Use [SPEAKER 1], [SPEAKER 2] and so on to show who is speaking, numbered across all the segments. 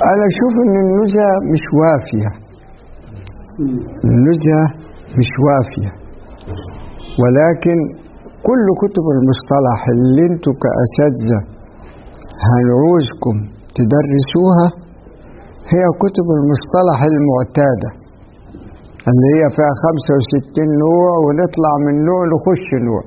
[SPEAKER 1] أنا أشوف إن النزهة مش وافية النزهة مش وافية ولكن كل كتب المصطلح اللي انتوا كأساتذة هنعوزكم تدرسوها هي كتب المصطلح المعتادة اللي هي فيها 65 نوع ونطلع من نوع نخش نوع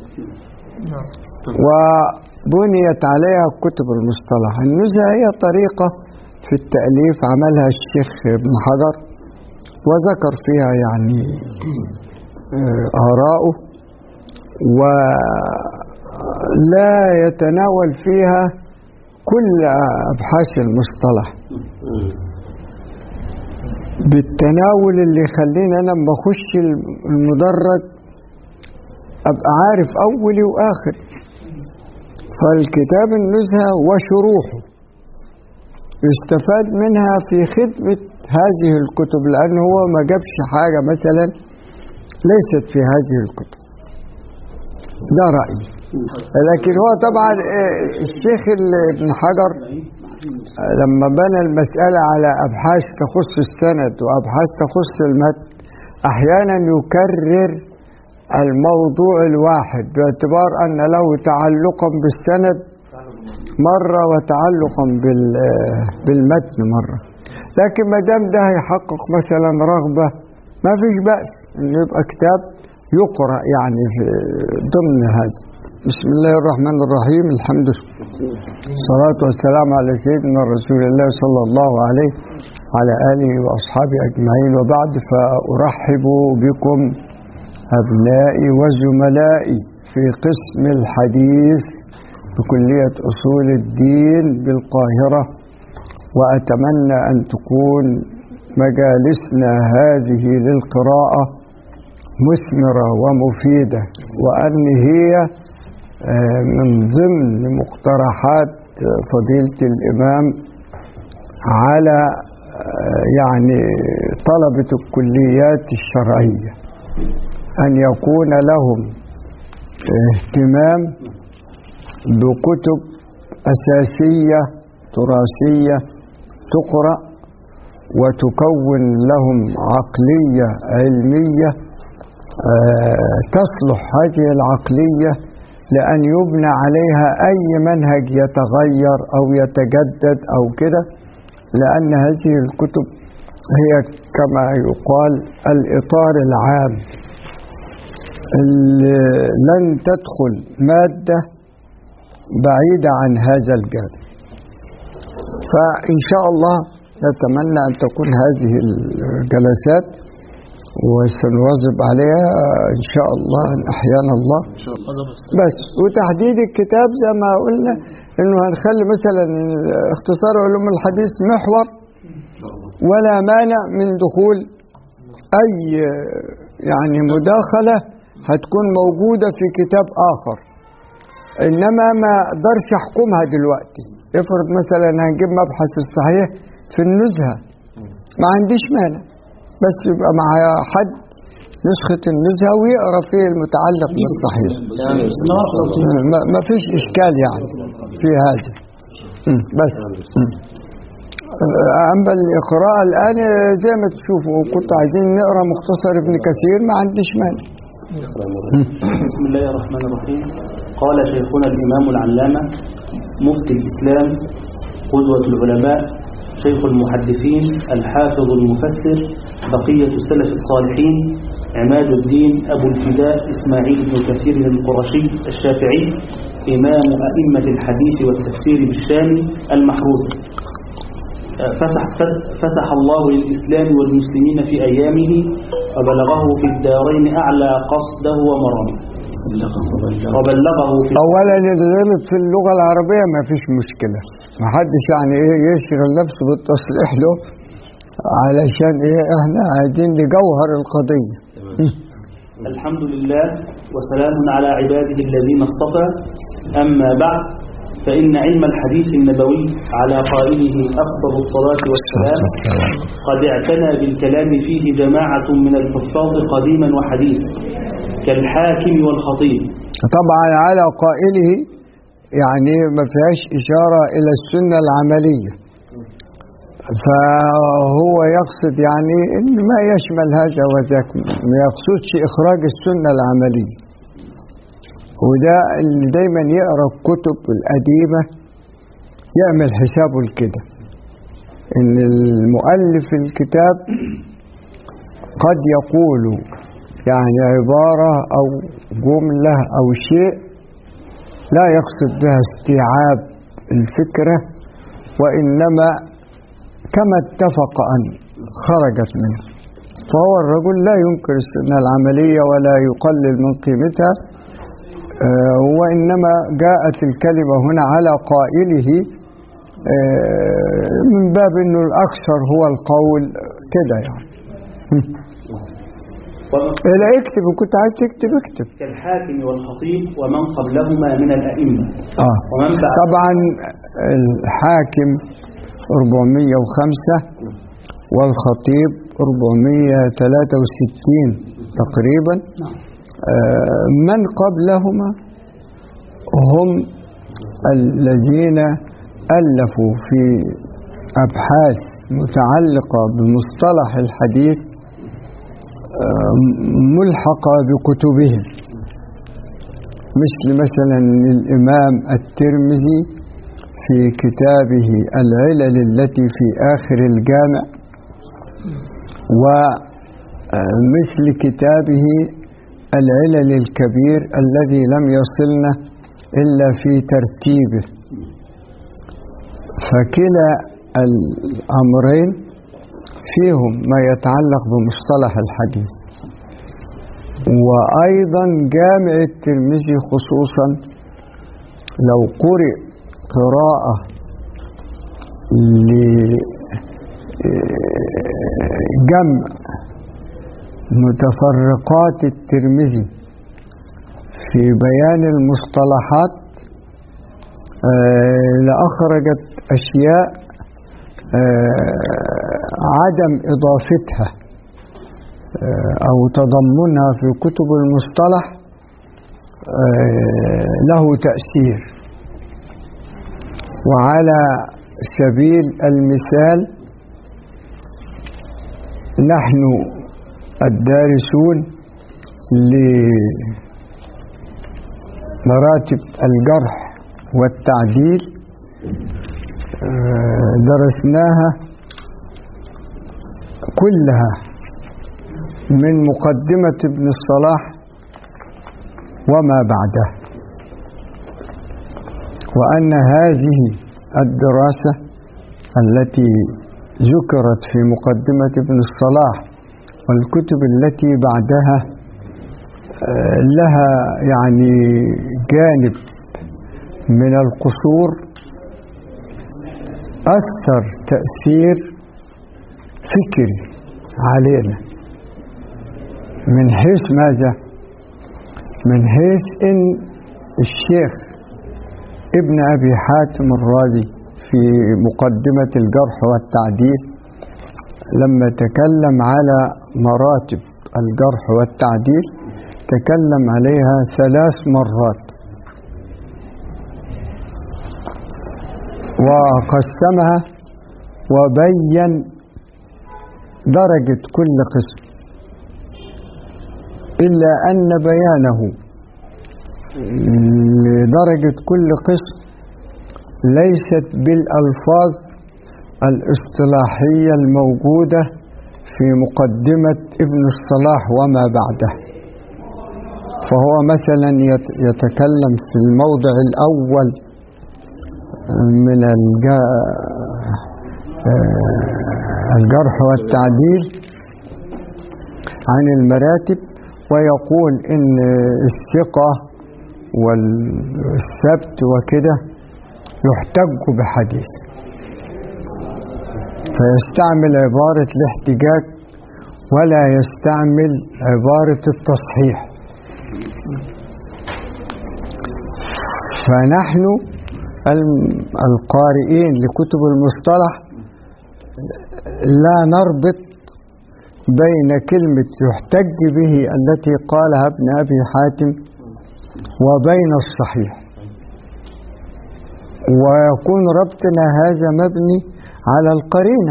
[SPEAKER 1] وبنيت عليها كتب المصطلح النزهة هي طريقة في التأليف عملها الشيخ ابن حجر وذكر فيها يعني آه، آراءه ولا يتناول فيها كل أبحاث المصطلح بالتناول اللي يخليني أنا لما أخش المدرج أبقى عارف أولي وآخر فالكتاب النزهة وشروحه يستفاد منها في خدمة هذه الكتب لأن هو ما جابش حاجة مثلا ليست في هذه الكتب ده رأيي لكن هو طبعا آه، الشيخ ال- ابن حجر آه، لما بنى المسألة على أبحاث تخص السند وأبحاث تخص المتن أحيانا يكرر الموضوع الواحد باعتبار أن له تعلقا بالسند مرة وتعلقا بال- آه، بالمتن مرة لكن ما دام ده هيحقق مثلا رغبة ما فيش بأس إنه يبقى كتاب يقرأ يعني في ضمن هذا بسم الله الرحمن الرحيم الحمد لله الصلاة والسلام على سيدنا رسول الله صلى الله عليه وعلى آله وأصحابه أجمعين وبعد فأرحب بكم أبنائي وزملائي في قسم الحديث بكلية أصول الدين بالقاهرة وأتمنى أن تكون مجالسنا هذه للقراءة مثمرة ومفيدة وأن هي آه، من ضمن مقترحات فضيلة الإمام على آه، يعني طلبة الكليات الشرعية أن يكون لهم اهتمام بكتب أساسية تراثية تقرأ وتكون لهم عقلية علمية آه، تصلح هذه العقلية لأن يبنى عليها أي منهج يتغير أو يتجدد أو كده لأن هذه الكتب هي كما يقال الإطار العام اللي لن تدخل مادة بعيدة عن هذا الجانب فإن شاء الله نتمنى أن تكون هذه الجلسات وسنواظب عليها إن شاء الله إن أحيانا الله بس وتحديد الكتاب زي ما قلنا إنه هنخلي مثلا اختصار علوم الحديث محور ولا مانع من دخول أي يعني مداخلة هتكون موجودة في كتاب آخر إنما ما أقدرش أحكمها دلوقتي افرض مثلا هنجيب مبحث الصحيح في النزهة ما عنديش مانع بس يبقى مع حد نسخة النزهة ويقرأ فيه المتعلق بالصحيح ما, ما فيش إشكال يعني في هذا مم، بس مم. أما القراءة الآن زي ما تشوفوا كنت عايزين نقرأ مختصر ابن كثير ما عنديش مانع
[SPEAKER 2] بسم الله الرحمن الرحيم قال شيخنا الإمام العلامة مفتي الإسلام قدوة العلماء شيخ المحدثين الحافظ المفسر بقية السلف الصالحين عماد الدين أبو الفداء إسماعيل بن كثير القرشي الشافعي إمام أئمة الحديث والتفسير بالشام المحروس فسح, فسح, فسح الله للإسلام والمسلمين في أيامه وبلغه في الدارين أعلى قصده ومرامه وبلغه في
[SPEAKER 1] اولا الغلط في اللغه العربيه ما فيش مشكله ما حدش يعني ايه يشغل نفسه بالتصليح له علشان ايه احنا عايزين نجوهر القضيه
[SPEAKER 2] الحمد لله وسلام على عباده الذين اصطفى أما بعد فإن علم الحديث النبوي على قائله أفضل الصلاة والسلام قد اعتنى بالكلام فيه جماعة من الحفاظ قديما وحديثا كالحاكم والخطيب
[SPEAKER 1] طبعا على قائله يعني ما فيهاش اشاره الى السنه العمليه فهو يقصد يعني ان ما يشمل هذا وذاك ما يقصدش اخراج السنه العمليه وده اللي دايما يقرا الكتب القديمه يعمل حسابه لكده ان المؤلف الكتاب قد يقول يعني عباره او جمله او شيء لا يقصد بها استيعاب الفكره وانما كما اتفق أن خرجت منه فهو الرجل لا ينكر السنة العملية ولا يقلل من قيمتها آه، وإنما جاءت الكلمة هنا على قائله آه، من باب أنه الأكثر هو القول كده يعني
[SPEAKER 2] ومن
[SPEAKER 1] لا اكتب إن كنت عايز تكتب اكتب
[SPEAKER 2] كالحاكم والخطيب ومن قبلهما من الأئمة
[SPEAKER 1] آه.
[SPEAKER 2] ومن بعد
[SPEAKER 1] طبعا الحاكم 405 والخطيب 463 تقريبا آه، من قبلهما هم الذين ألفوا في أبحاث متعلقة بمصطلح الحديث آه، ملحقة بكتبهم مثل مثلا الإمام الترمذي في كتابه العلل التي في آخر الجامع ومثل كتابه العلل الكبير الذي لم يصلنا إلا في ترتيبه فكلا الأمرين فيهم ما يتعلق بمصطلح الحديث وأيضا جامع الترمذي خصوصا لو قرئ قراءة لجمع متفرقات الترمذي في بيان المصطلحات آه، لأخرجت أشياء آه، عدم إضافتها آه، أو تضمنها في كتب المصطلح آه، له تأثير وعلى سبيل المثال نحن الدارسون لمراتب الجرح والتعديل آه، درسناها كلها من مقدمة ابن الصلاح وما بعده وأن هذه الدراسة التي ذكرت في مقدمة ابن الصلاح والكتب التي بعدها آه، لها يعني جانب من القصور أثر تأثير فكري علينا من حيث ماذا؟ من حيث إن الشيخ ابن أبي حاتم الرازي في مقدمة الجرح والتعديل لما تكلم على مراتب الجرح والتعديل تكلم عليها ثلاث مرات وقسمها وبين درجة كل قسم إلا أن بيانه لدرجة كل قسم ليست بالألفاظ الاصطلاحية الموجودة في مقدمة ابن الصلاح وما بعده فهو مثلا يت- يتكلم في الموضع الأول من الج- آه، الجرح والتعديل عن المراتب ويقول إن الثقة والثبت وكده يحتج بحديث فيستعمل عبارة الاحتجاج ولا يستعمل عبارة التصحيح فنحن الم- القارئين لكتب المصطلح لا نربط بين كلمة يحتج به التي قالها ابن أبي حاتم وبين الصحيح ويكون ربطنا هذا مبني على القرينة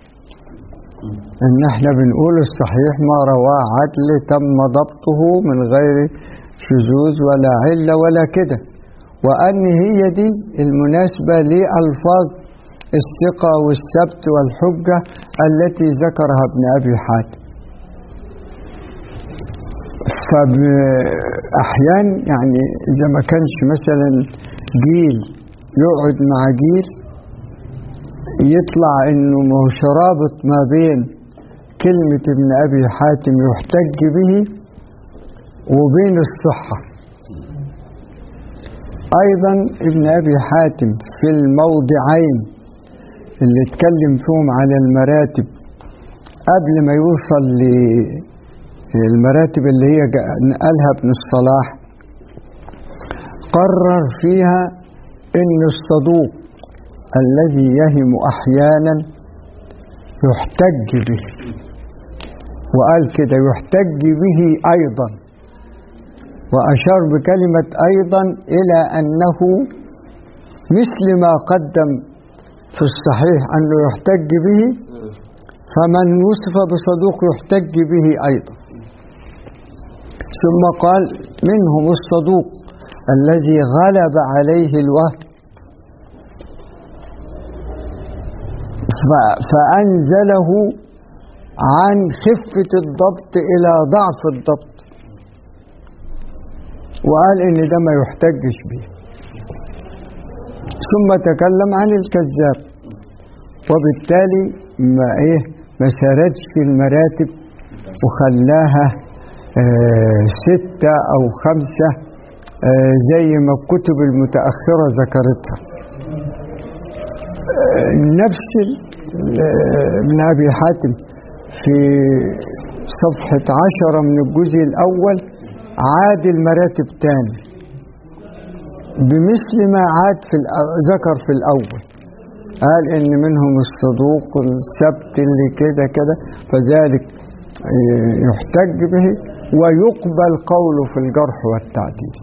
[SPEAKER 1] ان احنا بنقول الصحيح ما رواه عدل تم ضبطه من غير شذوذ ولا علة ولا كده وأن هي دي المناسبة لألفاظ الثقة والسبت والحجة التي ذكرها ابن أبي حاتم فأحيان يعني إذا ما كانش مثلا جيل يقعد مع جيل يطلع إنه ما هوش رابط ما بين كلمة ابن أبي حاتم يحتج به وبين الصحة أيضا ابن أبي حاتم في الموضعين اللي اتكلم فيهم على المراتب قبل ما يوصل للمراتب اللي هي نقلها ابن الصلاح قرر فيها ان الصدوق الذي يهم احيانا يحتج به وقال كده يحتج به ايضا واشار بكلمه ايضا الى انه مثل ما قدم في الصحيح انه يحتج به فمن وصف بصدوق يحتج به ايضا ثم قال منهم الصدوق الذي غلب عليه الوهم فأنزله عن خفة الضبط إلى ضعف الضبط وقال إن ده ما يحتجش به ثم تكلم عن الكذاب وبالتالي ما إيه ما سردش المراتب وخلاها آه ستة أو خمسة آه زي ما الكتب المتأخرة ذكرتها آه نفس ابن أبي حاتم في صفحة عشرة من الجزء الأول عاد المراتب تاني بمثل ما عاد في ذكر في الأول قال إن منهم الصدوق السبت اللي كده كده فذلك يحتج به ويقبل قوله في الجرح والتعديل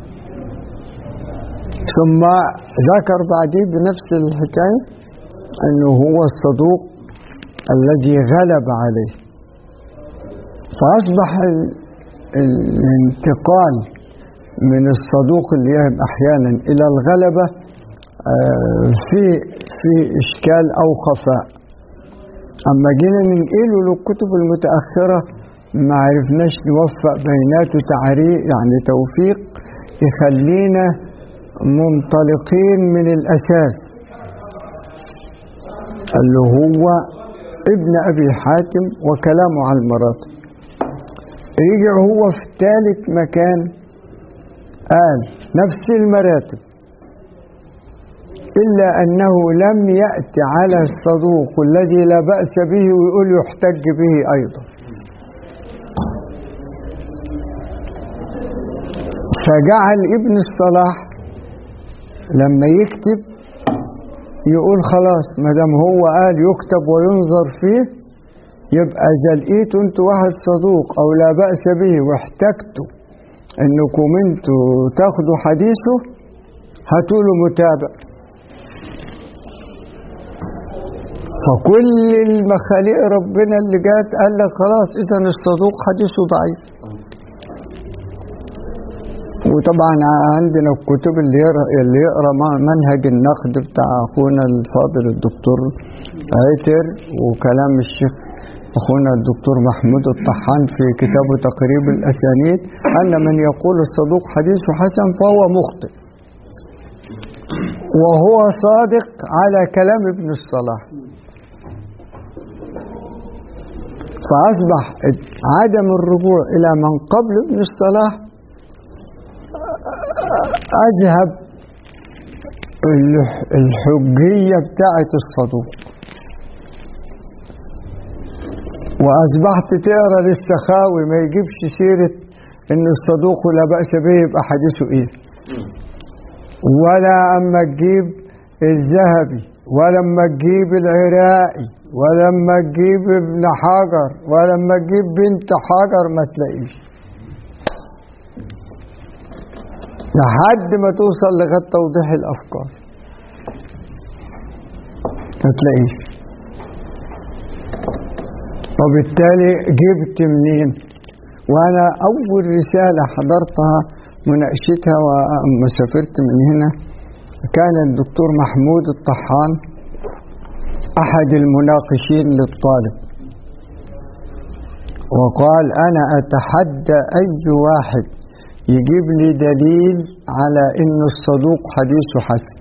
[SPEAKER 1] ثم ذكر بعدين بنفس الحكاية أنه هو الصدوق الذي غلب عليه فأصبح الانتقال من الصدوق اللي يهم أحيانا إلى الغلبة في في إشكال أو خفاء أما جينا ننقله للكتب المتأخرة ما عرفناش نوفق بيناته تعريق يعني توفيق يخلينا منطلقين من الأساس اللي هو ابن أبي حاتم وكلامه عن المراتب رجع هو في ثالث مكان قال نفس المراتب إلا أنه لم يأتي على الصدوق الذي لا بأس به ويقول يحتج به أيضا فجعل ابن الصلاح لما يكتب يقول خلاص ما دام هو قال يكتب وينظر فيه يبقى اذا لقيتوا انتوا واحد صدوق او لا باس به واحتجتوا انكم انتوا تاخدوا حديثه هاتوا له متابع فكل المخاليق ربنا اللي جات قال لك خلاص اذا الصدوق حديثه ضعيف وطبعا عندنا الكتب اللي يقرا اللي يقرا منهج النقد بتاع اخونا الفاضل الدكتور عيتر وكلام الشيخ اخونا الدكتور محمود الطحان في كتابه تقريب الاسانيد ان من يقول الصدوق حديث حسن فهو مخطئ وهو صادق على كلام ابن الصلاح فاصبح عدم الرجوع الى من قبل ابن الصلاح أذهب الحجية بتاعة الصدوق وأصبحت تقرا للسخاوي ما يجيبش سيرة إن الصدوق لا بأس به يبقى حديثه إيه ولا أما تجيب الذهبي ولما تجيب العراقي ولما تجيب ابن حجر ولما تجيب بنت حجر ما تلاقيش لحد ما توصل لغايه توضيح الافكار ما تلاقيش وبالتالي جبت منين وانا اول رساله حضرتها مناقشتها واما سافرت من هنا كان الدكتور محمود الطحان احد المناقشين للطالب وقال انا اتحدى اي واحد يجيب لي دليل على ان الصدوق حديثه حسن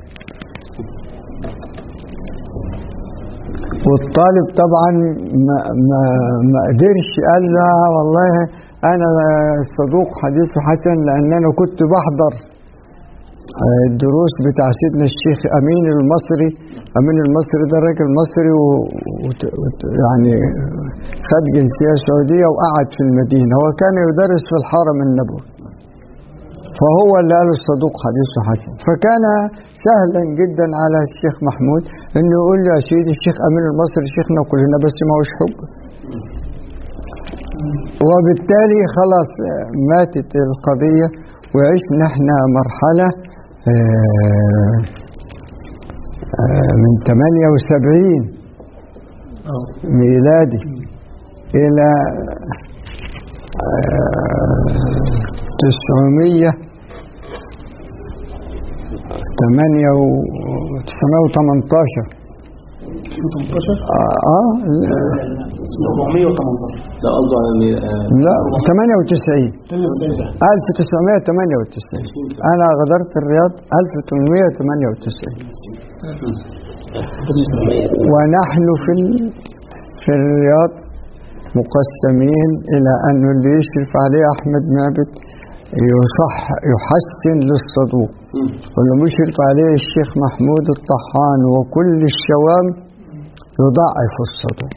[SPEAKER 1] والطالب طبعا ما, ما, ما قدرش قال لا والله انا صدوق حديث حسن لان انا كنت بحضر الدروس بتاع سيدنا الشيخ امين المصري امين المصري ده راجل مصري و... وت... وت... يعني خد جنسيه سعوديه وقعد في المدينه هو كان يدرس في الحرم النبوي فهو اللي قال الصدوق حديثه حسن فكان سهلا جدا على الشيخ محمود انه يقول له يا سيدي الشيخ امين المصري شيخنا كلنا بس ما هوش حب وبالتالي خلاص ماتت القضيه وعشنا احنا مرحله آه، آه، من 78 ميلادي الى تسعمية ثمانية وتسعمية وثمانتاشر
[SPEAKER 2] 18
[SPEAKER 1] اه لا
[SPEAKER 2] 418
[SPEAKER 3] ده قصده على مي- آه،
[SPEAKER 1] لا 98 1998 انا غادرت الرياض 1898 ونحن في ال- في الرياض مقسمين الى انه اللي يشرف عليه احمد معبد يصح يحسن للصدوق
[SPEAKER 3] مم.
[SPEAKER 1] واللي مشرف عليه الشيخ محمود الطحان وكل الشوام يضعف الصدوق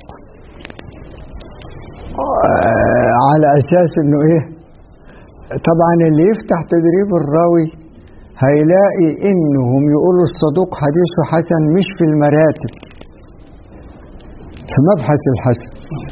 [SPEAKER 1] آه، على اساس انه ايه طبعا اللي يفتح تدريب الراوي هيلاقي انهم يقولوا الصدوق حديثه حسن مش في المراتب في مبحث الحسن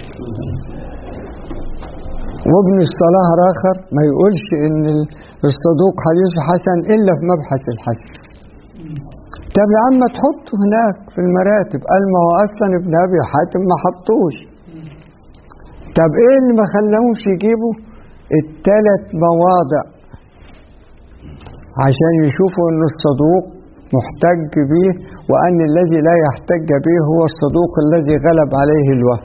[SPEAKER 1] وابن الصلاح الاخر ما يقولش ان الصدوق حديثه حسن الا في مبحث الحسن طب يا عم تحطه هناك في المراتب قال ما هو اصلا ابن ابي حاتم ما حطوش طب ايه اللي ما خلاهمش يجيبوا الثلاث مواضع عشان يشوفوا ان الصدوق محتج به وان الذي لا يحتج به هو الصدوق الذي غلب عليه الوهم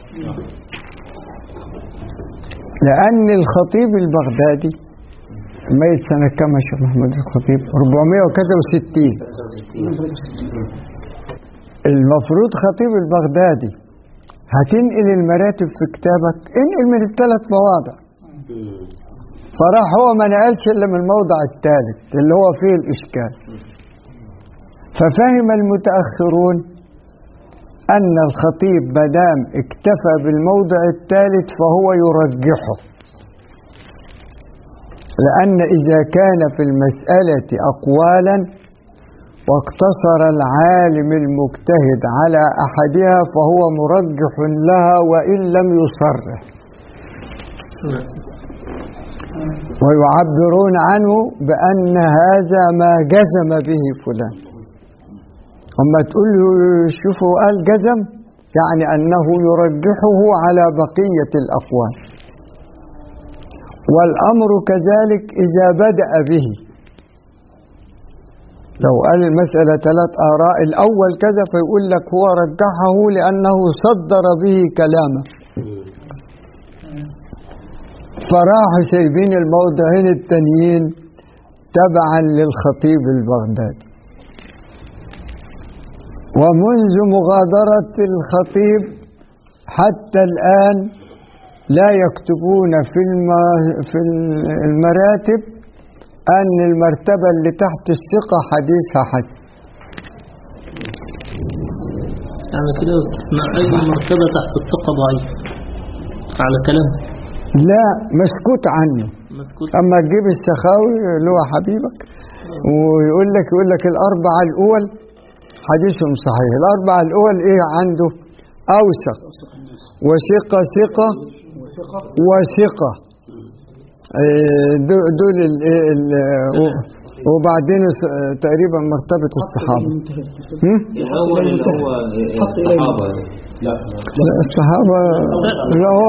[SPEAKER 1] لان الخطيب البغدادي ميت سنة كم يا شيخ محمد الخطيب 400 وكذا وستين المفروض خطيب البغدادي هتنقل المراتب في كتابك انقل من الثلاث مواضع فراح هو ما نقلش الا من الموضع الثالث اللي هو فيه الاشكال ففهم المتاخرون ان الخطيب ما دام اكتفى بالموضع الثالث فهو يرجحه لان اذا كان في المساله اقوالا واقتصر العالم المجتهد على احدها فهو مرجح لها وان لم يصرح ويعبرون عنه بأن هذا ما جزم به فلان أما تقول له شوفوا قال جزم يعني أنه يرجحه على بقية الأقوال والأمر كذلك إذا بدأ به لو قال المسألة ثلاث آراء الأول كذا فيقول لك هو رجحه لأنه صدر به كلامه فراحوا سايبين الموضعين التانيين تبعا للخطيب البغدادي ومنذ مغادرة الخطيب حتى الآن لا يكتبون في الم- في المراتب أن المرتبة اللي تحت الثقة حديثها حسن
[SPEAKER 4] يعني كده مع أي مرتبة تحت الثقة ضعيف على كلام
[SPEAKER 1] لا مسكوت عنه
[SPEAKER 4] مسكوت
[SPEAKER 1] اما تجيب السخاوي اللي هو حبيبك ويقول لك يقول لك الاربعه الاول حديثهم صحيح الاربعه الاول ايه عنده اوثق وثقه ثقه وثقه إيه، دو- دول ال- ال- وبعدين الس- تقريبا مرتبة الصحابة هم؟
[SPEAKER 3] الأول اللي هو الصحابة لا
[SPEAKER 1] لا الصحابة لا هو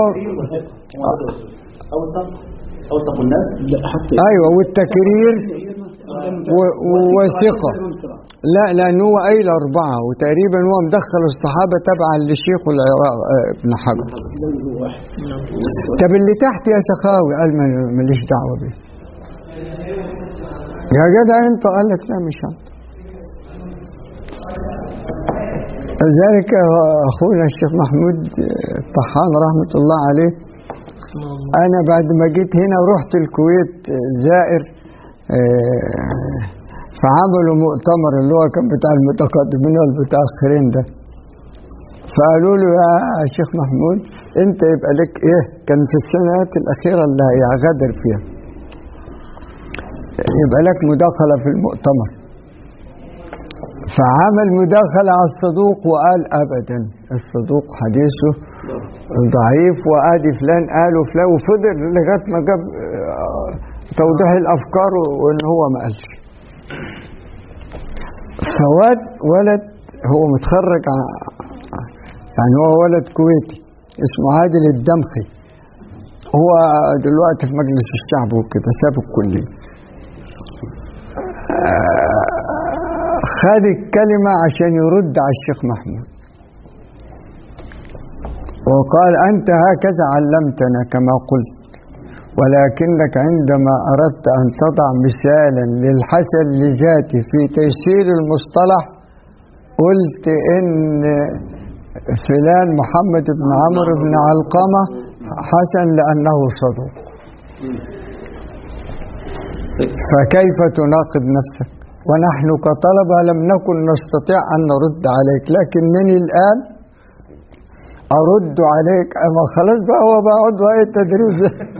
[SPEAKER 2] أوثق أوثق الناس
[SPEAKER 1] ايوه والتكرير و- و- والثقة لا لأن هو قايل أربعة وتقريبا هو مدخل الصحابة تبعا لشيخ العراق آه، ابن حجر طب اللي تحت يا سخاوي قال ما- ماليش دعوة بيه يا جدع انت قال لك لا مش انت ذلك اخونا الشيخ محمود الطحان رحمه الله عليه انا بعد ما جيت هنا ورحت الكويت زائر آه، فعملوا مؤتمر اللي هو كان بتاع المتقدمين والمتاخرين ده فقالوا له يا شيخ محمود انت يبقى لك ايه كان في السنوات الاخيره اللي هيغادر فيها يبقى لك مداخله في المؤتمر فعمل مداخله على الصدوق وقال ابدا الصدوق حديثه ضعيف وادي فلان قال وفلان وفضل لغايه ما جاب آه، توضيح الافكار وان هو ما قالش فواد ولد هو متخرج ع- يعني هو ولد كويتي اسمه عادل الدمخي هو دلوقتي في مجلس الشعب وكده ساب الكليه آه، خد الكلمة عشان يرد على الشيخ محمود وقال أنت هكذا علمتنا كما قلت ولكنك عندما أردت أن تضع مثالا للحسن لذاته في تيسير المصطلح قلت إن فلان محمد بن عمرو بن علقمة حسن لأنه صدوق فكيف تناقض نفسك ونحن كطلبة لم نكن نستطيع أن نرد عليك لكنني الآن أرد عليك أما خلاص بقى هو بقى عضو هيئة التدريس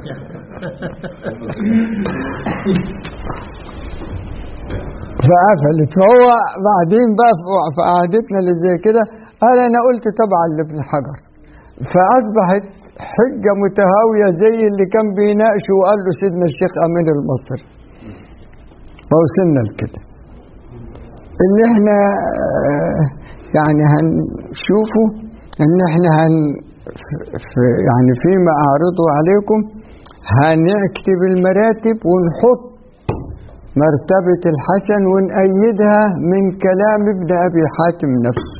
[SPEAKER 1] فقفلت فهو بعدين بقى في- في قعدتنا اللي زي كده قال أنا قلت طبعا لابن حجر فأصبحت حجة متهاوية زي اللي كان بيناقشه وقال له سيدنا الشيخ أمين المصري فوصلنا لكده اللي احنا آه، يعني هنشوفه ان احنا هن في- يعني فيما اعرضه عليكم هنكتب المراتب ونحط مرتبة الحسن ونأيدها من كلام ابن أبي حاتم نفسه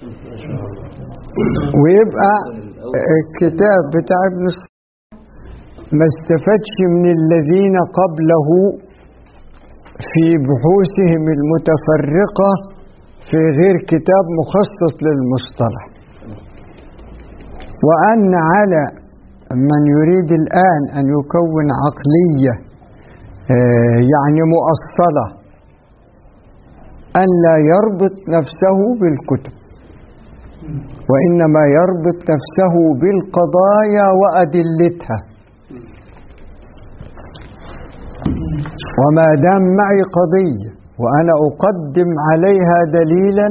[SPEAKER 1] ويبقى الكتاب بتاع ابن الص- ما استفادش من الذين قبله في بحوثهم المتفرقة في غير كتاب مخصص للمصطلح وأن على من يريد الآن أن يكون عقلية آه، يعني مؤصلة أن لا يربط نفسه بالكتب وإنما يربط نفسه بالقضايا وأدلتها وما دام معي قضية وأنا أقدم عليها دليلا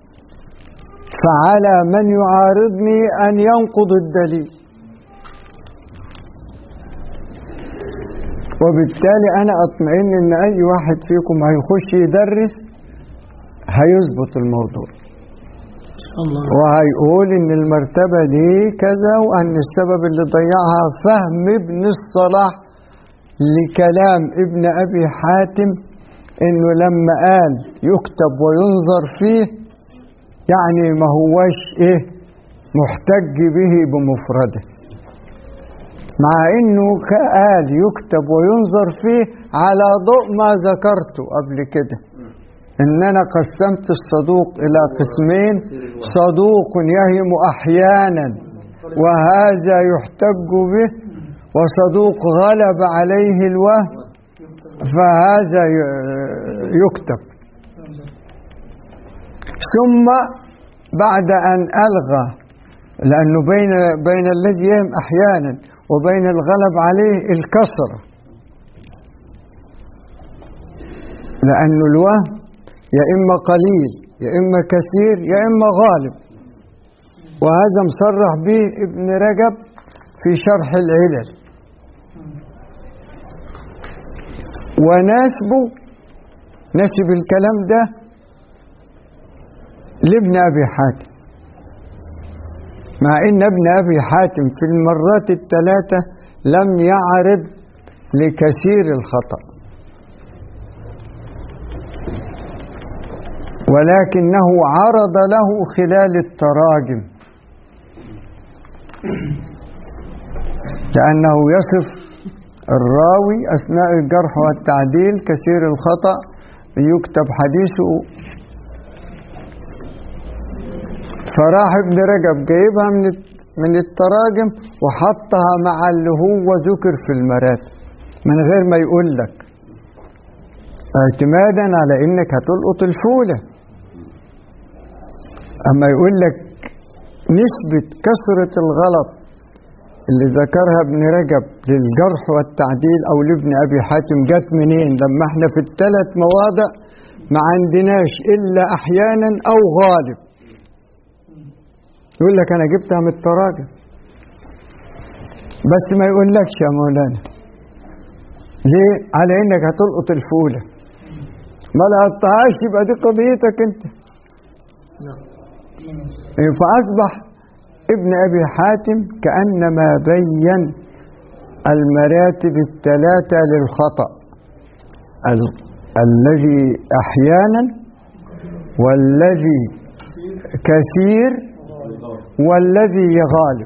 [SPEAKER 1] فعلى من يعارضني أن ينقض الدليل وبالتالي أنا أطمئن أن أي واحد فيكم هيخش يدرس هيظبط الموضوع
[SPEAKER 4] الله
[SPEAKER 1] وهيقول ان المرتبة دي كذا وان السبب اللي ضيعها فهم ابن الصلاح لكلام ابن ابي حاتم انه لما قال يكتب وينظر فيه يعني ما هوش ايه محتج به بمفرده مع انه قال يكتب وينظر فيه على ضوء ما ذكرته قبل كده ان انا قسمت الصدوق الى قسمين صدوق يهم احيانا وهذا يحتج به وصدوق غلب عليه الوهم فهذا ي- يكتب ثم بعد ان الغى لانه بين بين الذي يهم احيانا وبين الغلب عليه الكسره لانه الوهم يا إما قليل يا إما كثير يا إما غالب وهذا مصرح به ابن رجب في شرح العلل وناسبه نسب الكلام ده لابن أبي حاتم مع إن ابن أبي حاتم في المرات الثلاثة لم يعرض لكثير الخطأ ولكنه عرض له خلال التراجم لأنه يصف الراوي أثناء الجرح والتعديل كثير الخطأ يكتب حديثه فراح ابن رجب جايبها من من التراجم وحطها مع اللي هو ذكر في المراتب من غير ما يقول لك اعتمادا على انك هتلقط الفولة اما يقول لك نسبة كثرة الغلط اللي ذكرها ابن رجب للجرح والتعديل او لابن ابي حاتم جت منين لما احنا في الثلاث مواضع ما عندناش الا احيانا او غالب يقول لك انا جبتها من التراجم بس ما يقولكش يا مولانا ليه على انك هتلقط الفوله ما لقطتهاش يبقى دي قضيتك انت إيه، فاصبح ابن ابي حاتم كانما بين المراتب الثلاثه للخطا ال- الذي احيانا والذي كثير والذي غالب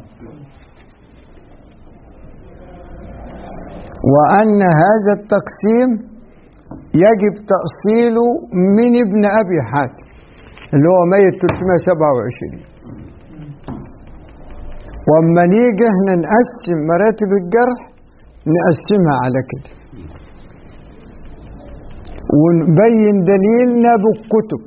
[SPEAKER 1] وأن هذا التقسيم يجب تأصيله من ابن أبي حاتم اللي هو ميت 327 وأما نيجي احنا نقسم مراتب الجرح نقسمها على كده ونبين دليلنا بالكتب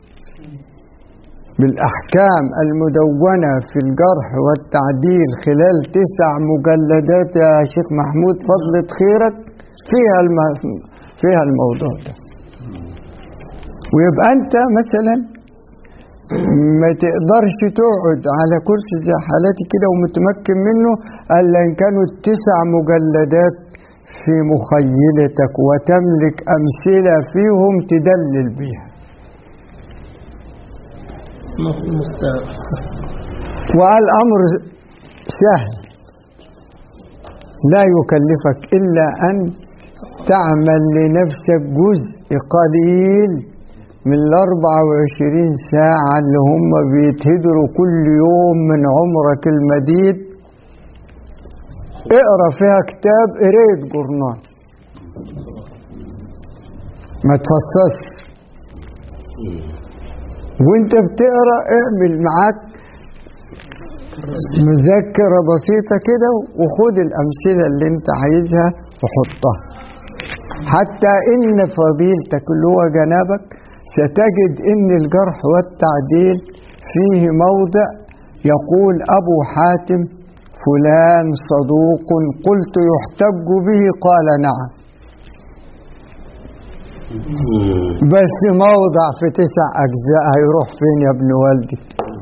[SPEAKER 1] بالأحكام المدونة في الجرح والتعديل خلال تسع مجلدات يا شيخ محمود فضلة خيرك فيها الم... فيها الموضوع ده ويبقى أنت مثلا ما تقدرش تقعد على كرسي زي حالاتي كده ومتمكن منه الا ان كانوا التسع مجلدات في مخيلتك وتملك امثله فيهم تدلل بيها
[SPEAKER 4] مستعد
[SPEAKER 1] والأمر سهل لا يكلفك إلا أن تعمل لنفسك جزء قليل من الأربعة وعشرين ساعة اللي هم بيتهدروا كل يوم من عمرك المديد اقرا فيها كتاب قريت جورنال ما تفصصش وانت بتقرا اعمل معاك مذكرة بسيطة كده وخد الأمثلة اللي انت عايزها وحطها حتى إن فضيلتك اللي هو جنابك ستجد إن الجرح والتعديل فيه موضع يقول أبو حاتم فلان صدوق قلت يحتج به قال نعم بس موضع في تسع أجزاء هيروح فين يا ابن والدي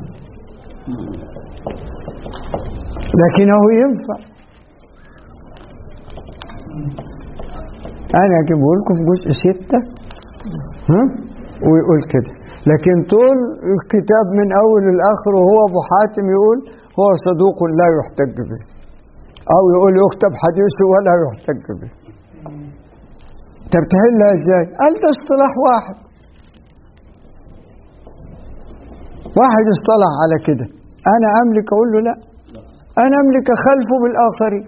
[SPEAKER 1] لكنه ينفع أنا أجيبه لكم في جزء ستة ها؟ ويقول كده لكن طول الكتاب من أول لآخر وهو أبو حاتم يقول هو صدوق لا يحتج به أو يقول يكتب حديثه ولا يحتج به طب تهلها ازاي؟ قال ده اصطلاح واحد واحد اصطلح على كده انا املك اقول له لا انا املك اخالفه بالاخرين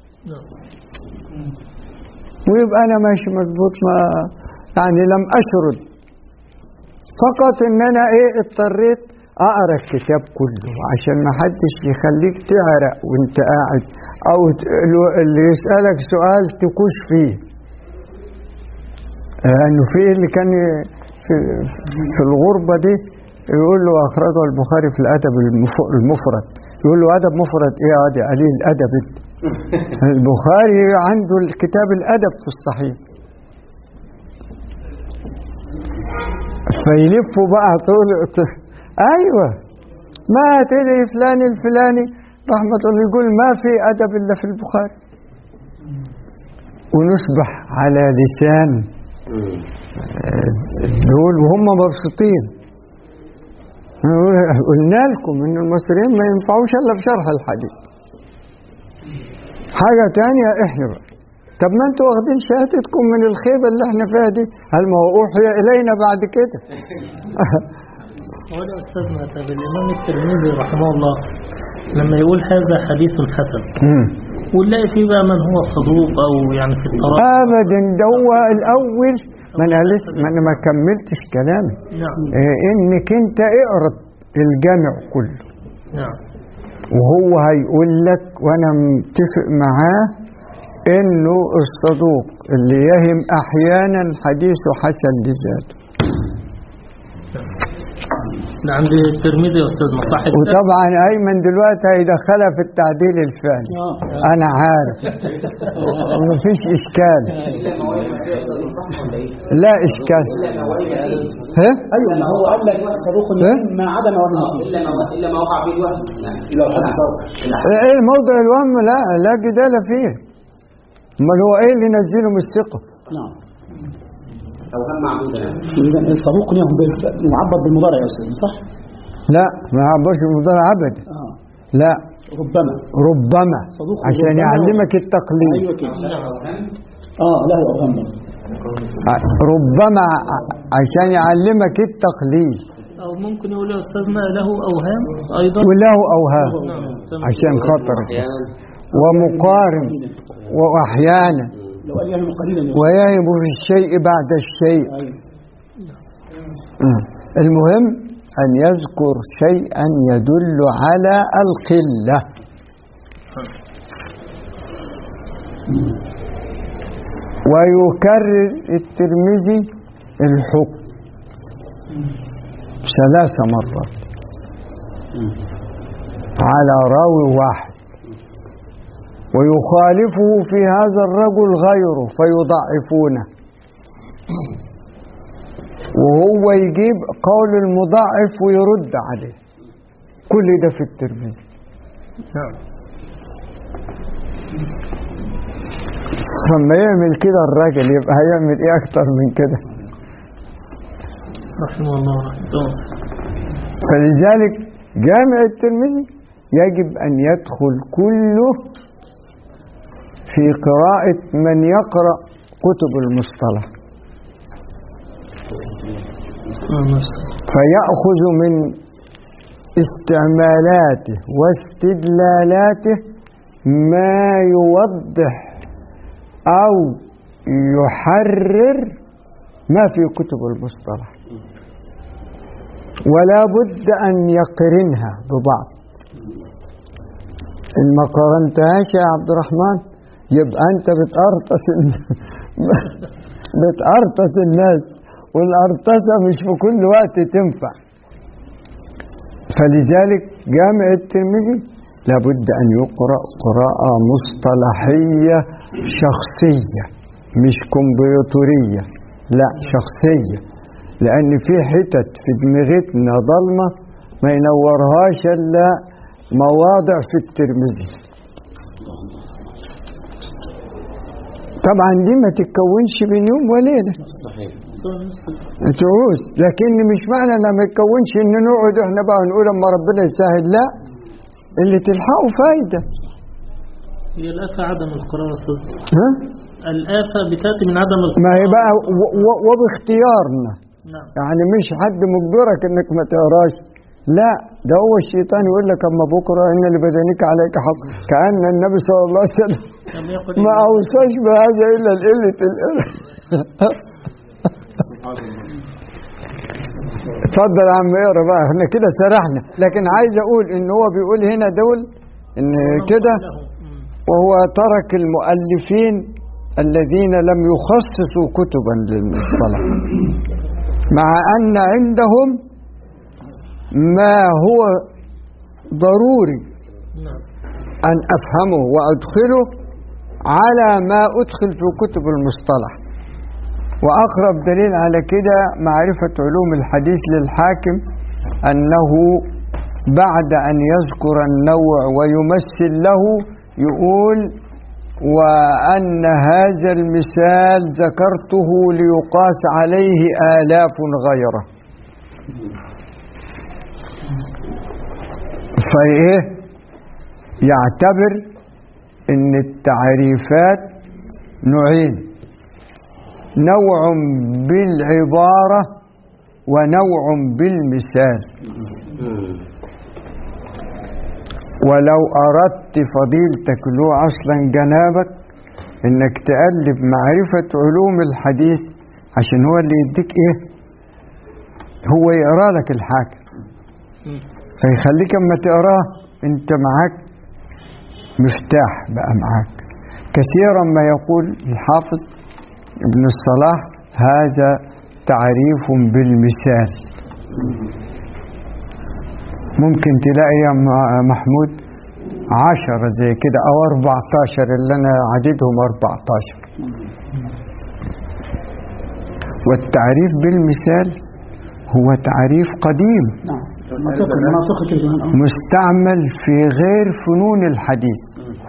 [SPEAKER 1] ويبقى انا ماشي مظبوط ما يعني لم اشرد فقط ان انا ايه اضطريت اقرا الكتاب كله عشان ما حدش يخليك تعرق وانت قاعد او ت- اللي يسالك سؤال تكوش فيه انه في اللي كان في, في الغربه دي يقول له اخرجه البخاري في الادب المف- المفرد يقول له ادب مفرد ايه يا واد يا قليل الادب انت البخاري عنده الكتاب الادب في الصحيح فيلفوا بقى طول ايوه ما تدري فلان الفلاني رحمة الله يقول ما في أدب إلا في البخاري ونصبح على لسان دول وهم مبسوطين قلنا لكم ان المصريين ما ينفعوش الا في شرح الحديث حاجه تانية احنا بقى طب ما انتوا واخدين شهادتكم من الخيبه اللي احنا فيها دي هل ما هو اوحي الينا بعد كده
[SPEAKER 4] ولا أستاذنا طب الإمام الترمذي رحمه الله لما يقول هذا حديث حسن
[SPEAKER 1] مم.
[SPEAKER 4] ونلاقي فيه بقى من هو صدوق أو يعني في الطرائق
[SPEAKER 1] ابدا ده هو الاول ما انا لسه ما انا ما كملتش كلامي
[SPEAKER 4] نعم
[SPEAKER 1] إيه انك انت اقرا الجامع كله
[SPEAKER 4] نعم
[SPEAKER 1] وهو هيقول لك وانا متفق معاه انه الصدوق اللي يهم احيانا حديثه حسن لذاته
[SPEAKER 4] ده عند الترمذي يا أستاذنا صح كده؟
[SPEAKER 1] وطبعا ايمن دلوقتي هيدخلها في التعديل الفعلي انا عارف ومفيش اشكال لا اشكال ها
[SPEAKER 5] ايوه ما هو قال لك صاروخ
[SPEAKER 1] إيه؟
[SPEAKER 5] ما عدا مواد النقيض
[SPEAKER 3] الا ما الا ما وقع فيه الوهم يعني
[SPEAKER 5] لو حد صور
[SPEAKER 1] ايه موضع الوهم لا لا جدال فيه امال هو ايه اللي ينزله من الثقه
[SPEAKER 5] نعم
[SPEAKER 3] اوهام معبوده يعني
[SPEAKER 5] اذا الصاروخ يهم بال- معبر بالمضارع يا استاذ صح؟
[SPEAKER 1] لا ما يعبرش المضارع ابدا
[SPEAKER 5] اه
[SPEAKER 1] لا
[SPEAKER 5] ربما
[SPEAKER 1] ربما
[SPEAKER 5] صدوق
[SPEAKER 1] عشان
[SPEAKER 5] ربما.
[SPEAKER 1] يعلمك التقليد
[SPEAKER 5] ايوه كده اه لا اوهام برضه.
[SPEAKER 1] ربما ع- عشان يعلمك التقليد
[SPEAKER 4] أو ممكن يقول يا أستاذنا له أوهام أيضا
[SPEAKER 1] وله اوهام
[SPEAKER 4] نعم تمام.
[SPEAKER 1] عشان خاطر
[SPEAKER 3] احيانا
[SPEAKER 1] ومقارن واحيانا
[SPEAKER 5] لو قال يهم قليلا يا
[SPEAKER 1] ويهم في الشيء بعد الشيء
[SPEAKER 5] أستاذ. ايوه
[SPEAKER 1] آه. المهم ان يذكر شيئا يدل على القله ويكرر الترمذي الحكم ثلاث مرات على راوي واحد ويخالفه في هذا الرجل غيره فيضعفونه وهو يجيب قول المضاعف ويرد عليه كل ده في الترمذي
[SPEAKER 4] نعم
[SPEAKER 1] فما يعمل كده الراجل يبقى هيعمل ايه اكتر من كده
[SPEAKER 4] رحمه الله رحمه الله
[SPEAKER 1] فلذلك جامع الترمذي يجب ان يدخل كله في قراءة من يقرأ كتب المصطلح
[SPEAKER 4] آه، نفس.
[SPEAKER 1] فيأخذ من استعمالاته واستدلالاته ما يوضح أو يحرر ما في كتب المصطلح ولا بد أن يقرنها ببعض إن ما قارنتهاش يا عبد الرحمن يبقى أنت بتقرطس الن- بتقرطس الناس والقرطسة مش في كل وقت تنفع فلذلك جامع الترمذي لابد أن يقرأ قراءة مصطلحية شخصية مش كمبيوترية لا شخصية لأن في حتت في دماغتنا ضلمة ما ينورهاش إلا مواضع في الترمذي طبعا دي ما تتكونش بين يوم وليلة تعوز لكن مش معنى انها ما تتكونش ان نقعد احنا بقى نقول اما ربنا يسهل لا اللي تلحقه فايدة
[SPEAKER 4] هي الآفة عدم القراءة يا أستاذ
[SPEAKER 1] ها
[SPEAKER 4] الآفة بتأتي من عدم القراءة
[SPEAKER 1] ما هي بقى و- و- وباختيارنا
[SPEAKER 4] نعم
[SPEAKER 1] يعني مش حد مجبرك انك ما تقراش لا ده هو الشيطان يقول لك اما بكره ان لبدنك عليك حق كان النبي صلى الله عليه وسلم
[SPEAKER 4] لم يقل
[SPEAKER 1] ما اوصاش بهذا الا لقله القراءه اتفضل يا عم اقرا بقى احنا كده سرحنا لكن عايز اقول ان هو بيقول هنا دول ان كده
[SPEAKER 4] مم.
[SPEAKER 1] وهو ترك المؤلفين الذين لم يخصصوا كتبا للمصطلح مع ان عندهم ما هو ضروري
[SPEAKER 4] نعم
[SPEAKER 1] ان افهمه وادخله على ما ادخل في كتب المصطلح واقرب دليل على كده معرفه علوم الحديث للحاكم انه بعد ان يذكر النوع ويمثل له يقول وأن هذا المثال ذكرته ليقاس عليه آلاف غيره فإيه يعتبر أن التعريفات نوعين نوع بالعبارة ونوع بالمثال ولو أردت فضيلتك له أصلا جنابك إنك تقلب معرفة علوم الحديث عشان هو اللي يديك إيه هو يقرا لك الحاجة فيخليك أما تقراه أنت معاك مفتاح بقى معاك كثيرا ما يقول الحافظ ابن الصلاح هذا تعريف بالمثال ممكن تلاقي يا م- محمود عشرة زي كده أو أربعتاشر اللي أنا عددهم أربعتاشر والتعريف بالمثال هو تعريف قديم
[SPEAKER 5] نعم منطقي مناطق كده آه.
[SPEAKER 1] مستعمل في غير فنون الحديث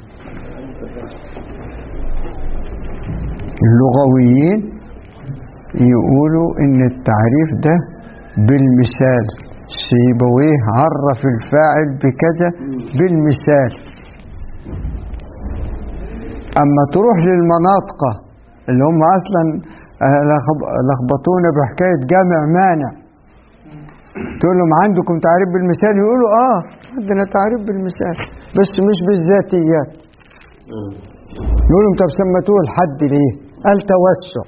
[SPEAKER 1] اللغويين يقولوا ان التعريف ده بالمثال سيبويه عرف الفاعل بكذا بالمثال اما تروح للمناطق اللي هم اصلا آه، لخب- لخبطونا بحكايه جامع مانع تقول لهم عندكم تعريف بالمثال يقولوا اه عندنا تعريف بالمثال بس مش بالذاتيات يقولوا طب سميتوه الحد ليه؟ قال توسع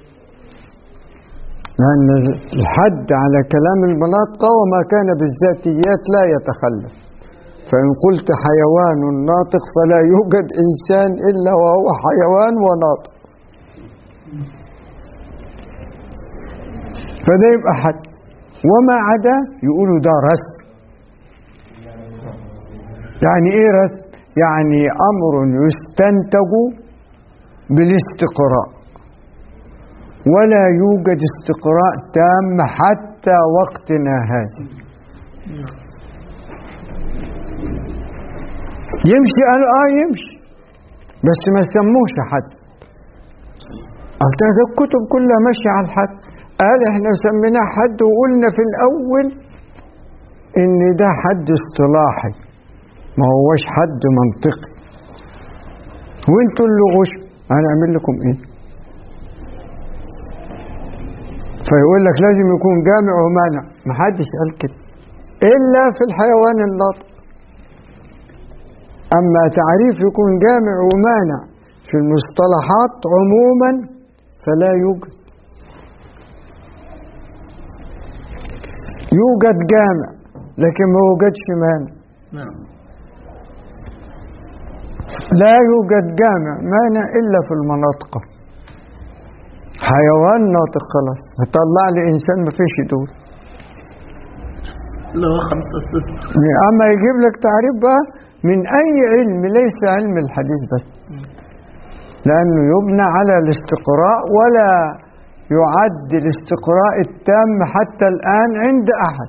[SPEAKER 1] لأن الحد على كلام المناطق وما كان بالذاتيات لا يتخلف فإن قلت حيوان ناطق فلا يوجد إنسان إلا وهو حيوان وناطق فده يبقى حد وما عدا يقولوا ده رسم يعني ايه رسم يعني امر يستنتج بالاستقراء ولا يوجد استقراء تام حتى وقتنا هذا يمشي قالوا اه يمشي بس ما سموش حد قلت له ده الكتب كلها ماشيه على الحد قال احنا سميناه حد وقلنا في الاول ان ده حد اصطلاحي ما هوش حد منطقي وانتوا اللي غش هنعمل لكم ايه فيقول لك لازم يكون جامع ومانع ما حدش قال كده الا في الحيوان الناطق اما تعريف يكون جامع ومانع في المصطلحات عموما فلا يوجد يوجد جامع لكن ما يوجدش مانع
[SPEAKER 4] نعم
[SPEAKER 1] لا يوجد جامع مانع إلا في المناطق حيوان ناطق خلاص هطلع لي إنسان ما فيش دول
[SPEAKER 4] لا خمس أساس
[SPEAKER 1] أما يجيب لك تعريف بقى من أي علم ليس علم الحديث بس لأنه يبنى على الاستقراء ولا يعد الاستقراء التام حتى الآن عند أحد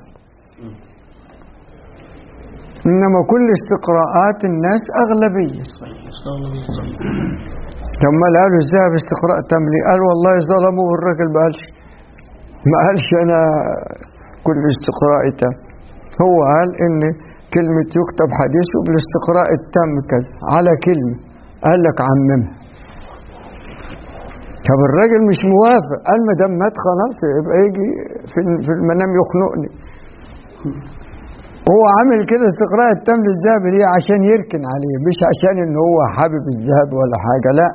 [SPEAKER 1] إنما كل استقراءات الناس أغلبية
[SPEAKER 4] إن شاء الله بإذن
[SPEAKER 1] ثم قالوا ازاي باستقراء تام لي قال والله ظلموا الراجل ما قالش ما قالش انا كل استقراء تام هو قال ان كلمة يكتب حديث بالاستقراء التام كذا على كلمة قال لك عممها طب الراجل مش موافق قال ما دام مات خلاص يبقى يجي في في المنام يخنقني هو عامل كده استقراء التام للذهب ليه عشان يركن عليه مش عشان ان هو حابب الذهب ولا حاجه لا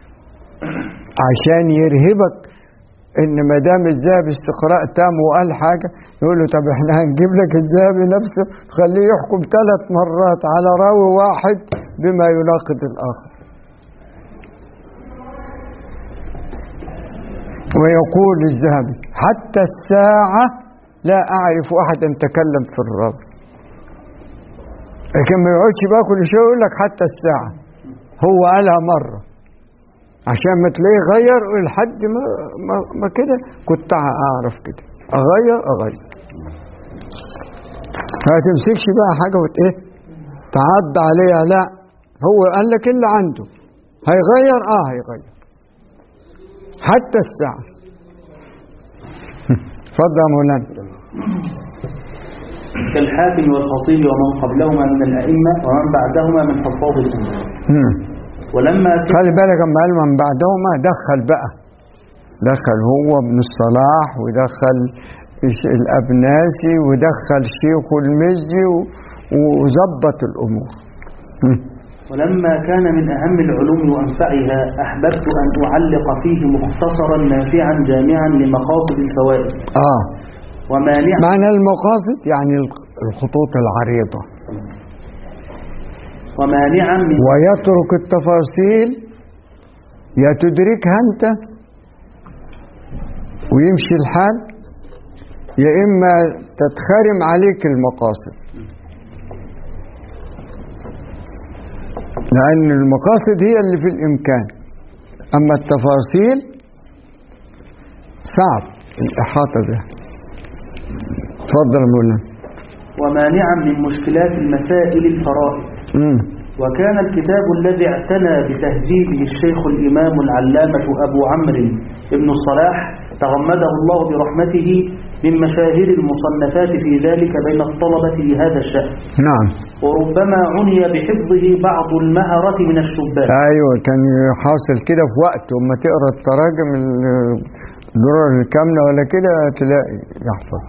[SPEAKER 1] عشان يرهبك ان ما دام الذهب استقراء تام وقال حاجه يقول له طب احنا هنجيب لك الذهب نفسه خليه يحكم ثلاث مرات على راوي واحد بما يناقض الاخر ويقول الذهبي حتى الساعة لا أعرف أحدا تكلم في الراوي لكن ما يقعدش بقى كل شوية يقول لك حتى الساعة هو قالها مرة عشان ما تلاقيه غير لحد ما, ما, ما كده كنت أعرف كده أغير أغير ما تمسكش بقى حاجة وت إيه تعض عليها لا هو قال لك اللي عنده هيغير اه هيغير حتى الساعة اتفضل يا مولانا
[SPEAKER 2] كالحاكم والخطيب ومن قبلهما من الأئمة ومن بعدهما من حفاظ الأمة
[SPEAKER 1] مم.
[SPEAKER 2] ولما كان
[SPEAKER 1] خلي بالك اما قال من بعدهما دخل بقى دخل هو ابن الصلاح ودخل الش- الأبناسي ودخل شيخ المزي و- وظبط الأمور مم.
[SPEAKER 2] ولما كان من أهم العلوم وأنفعها أحببت أن أعلق فيه مختصرا نافعا جامعا لمقاصد الفوائد
[SPEAKER 1] آه
[SPEAKER 2] ومانعا
[SPEAKER 1] معنى المقاصد يعني الخ- الخطوط العريضة
[SPEAKER 2] ومانعا من
[SPEAKER 1] ويترك التفاصيل يا تدركها أنت ويمشي الحال يا إما تتخرم عليك المقاصد لأن المقاصد هي اللي في الإمكان أما التفاصيل صعب الإحاطة بها تفضل يا مولانا
[SPEAKER 2] ومانعا من مشكلات المسائل الفرائض
[SPEAKER 1] مم.
[SPEAKER 2] وكان الكتاب الذي اعتنى بتهذيبه الشيخ الإمام العلامة أبو عمرو بن الصلاح تغمده الله برحمته من مشاهير المصنفات في ذلك بين الطلبة لهذا الشأن
[SPEAKER 1] نعم
[SPEAKER 2] وربما عني بحفظه بعض المهرة من الشبان
[SPEAKER 1] ايوه كان حاصل كده في وقت وما تقرا التراجم ال- الدرر الكامله ولا كده تلاقي يحفظ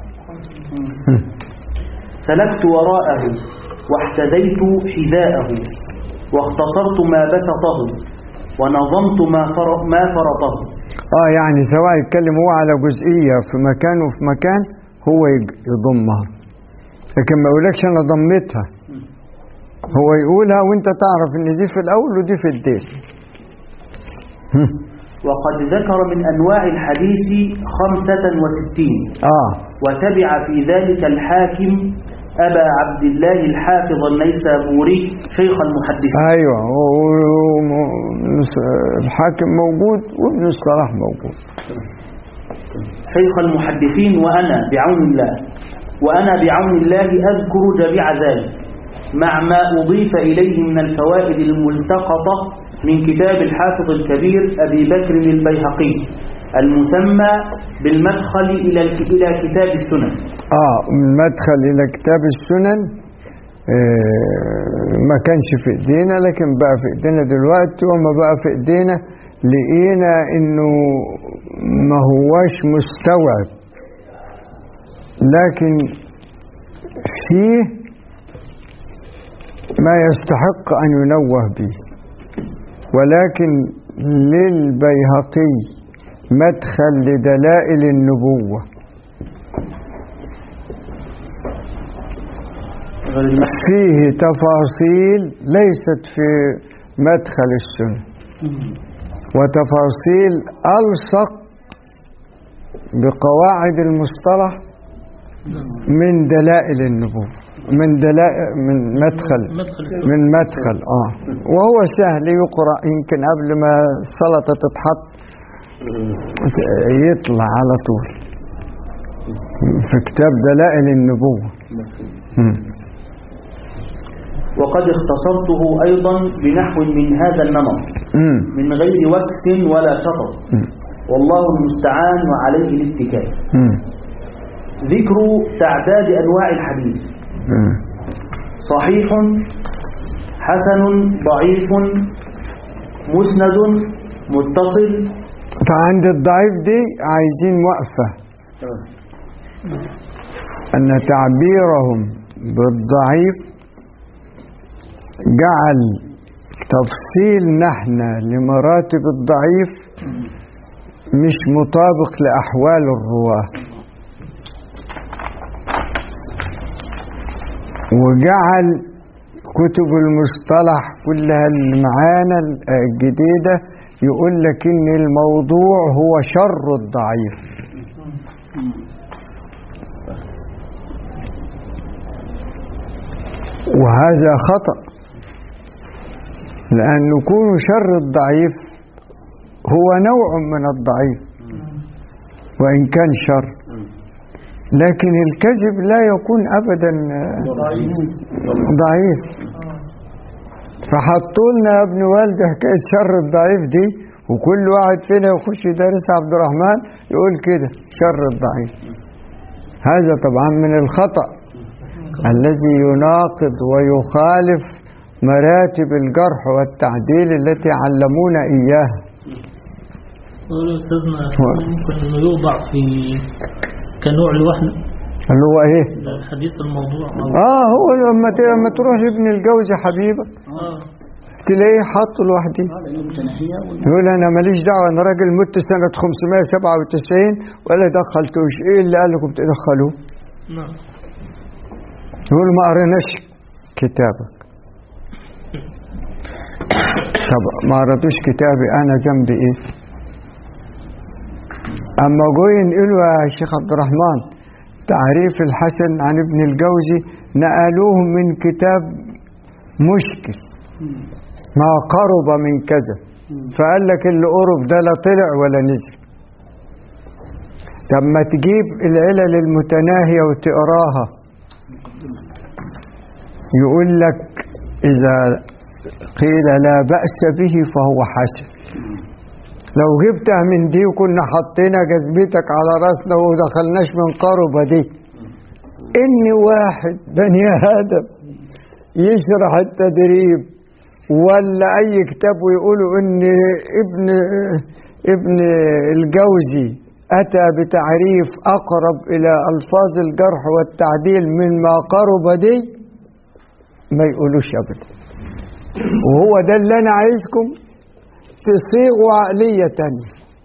[SPEAKER 2] سلكت وراءه واحتذيت حذاءه واختصرت ما بسطه ونظمت ما فر- ما فرطه
[SPEAKER 1] اه يعني سواء يتكلم هو على جزئيه في مكان وفي مكان هو يج- يضمها لكن ما يقولكش انا ضميتها هو يقولها وانت تعرف ان دي في الاول ودي في الديل
[SPEAKER 2] وقد ذكر من أنواع الحديث خمسة وستين
[SPEAKER 1] اه
[SPEAKER 2] وتبع في ذلك الحاكم أبا عبد الله الحافظ النيسابوري شيخ المحدثين
[SPEAKER 1] ايوه و- و- و- الحاكم موجود وابن الصلاح موجود
[SPEAKER 2] شيخ المحدثين وأنا بعون الله وأنا بعون الله أذكر جميع ذلك مع ما أضيف إليه من الفوائد الملتقطة من كتاب الحافظ الكبير أبي بكر البيهقي المسمى بالمدخل إلى إلى كتاب السنن
[SPEAKER 1] اه من مدخل الى كتاب السنن آه ما كانش في ايدينا لكن بقى في ايدينا دلوقتي وما بقى في ايدينا لقينا انه ما هواش مستوعب لكن فيه ما يستحق ان ينوه به ولكن للبيهقي مدخل لدلائل النبوه
[SPEAKER 2] غير المدخل
[SPEAKER 1] فيه تفاصيل ليست في مدخل السنة وتفاصيل ألصق بقواعد المصطلح من دلائل النبوة من دلائل من مدخل
[SPEAKER 4] مدخل
[SPEAKER 1] من مدخل اه وهو سهل يقرأ يمكن قبل ما السلطة تتحط يطلع على طول في كتاب دلائل النبوة مم.
[SPEAKER 2] وقد اختصرته أيضا بنحو من هذا النمط
[SPEAKER 1] مم.
[SPEAKER 2] من غير وكس ولا شطط والله المستعان وعليه الاتكال
[SPEAKER 1] مم.
[SPEAKER 2] ذكر تعداد أنواع الحديث
[SPEAKER 1] مم.
[SPEAKER 2] صحيح حسن ضعيف مسند متصل
[SPEAKER 1] فعند الضعيف دي عايزين وقفة أن تعبيرهم بالضعيف جعل تفصيل نحن لمراتب الضعيف مش مطابق لأحوال الرواة وجعل كتب المصطلح كلها اللي معانا الجديدة يقول لك إن الموضوع هو شر الضعيف وهذا خطأ لأن يكون شر الضعيف هو نوع من الضعيف وإن كان شر لكن الكذب لا يكون أبدا ضعيف فحطوا لنا يا ابن والدي حكايه شر الضعيف دي وكل واحد فينا يخش يدرس عبد الرحمن يقول كده شر الضعيف هذا طبعا من الخطأ الذي يناقض ويخالف مراتب الجرح والتعديل التي علمونا إياها
[SPEAKER 4] قول أستاذنا ممكن إنه يوضع في كنوع لوحده
[SPEAKER 1] اللي هو ايه
[SPEAKER 4] الحديث الموضوع أو
[SPEAKER 1] اه هو لما ت- لما تروح لابن الجوزي حبيبك
[SPEAKER 4] آه
[SPEAKER 1] تلاقيه حاطه لوحده
[SPEAKER 5] هذا اليوم متناهية وال-
[SPEAKER 1] يقول انا ماليش دعوه انا راجل مت سنه 597 ولا دخلتوش ايه اللي قال لكم تدخلوه
[SPEAKER 4] نعم
[SPEAKER 1] يقول ما قريناش كتابك طب ما قريتوش كتابي انا ذنبي ايه اما جو ينقلوا يا شيخ عبد الرحمن تعريف الحسن عن ابن الجوزي نقلوه من كتاب مشكل ما قرب من كذا فقال لك اللي قرب ده لا طلع ولا نزل طب ما تجيب العلل المتناهية وتقراها يقول لك إذا قيل لا بأس به فهو حسن لو جبتها من دي وكنا حطينا جزمتك على راسنا ودخلناش من قربة دي إن واحد بني آدم يشرح التدريب ولا أي كتاب ويقولوا إن ابن ابن الجوزي أتى بتعريف أقرب إلى ألفاظ الجرح والتعديل مما قرب دي ما يقولوش أبدا وهو ده اللي أنا عايزكم تصيغوا عقلية تانية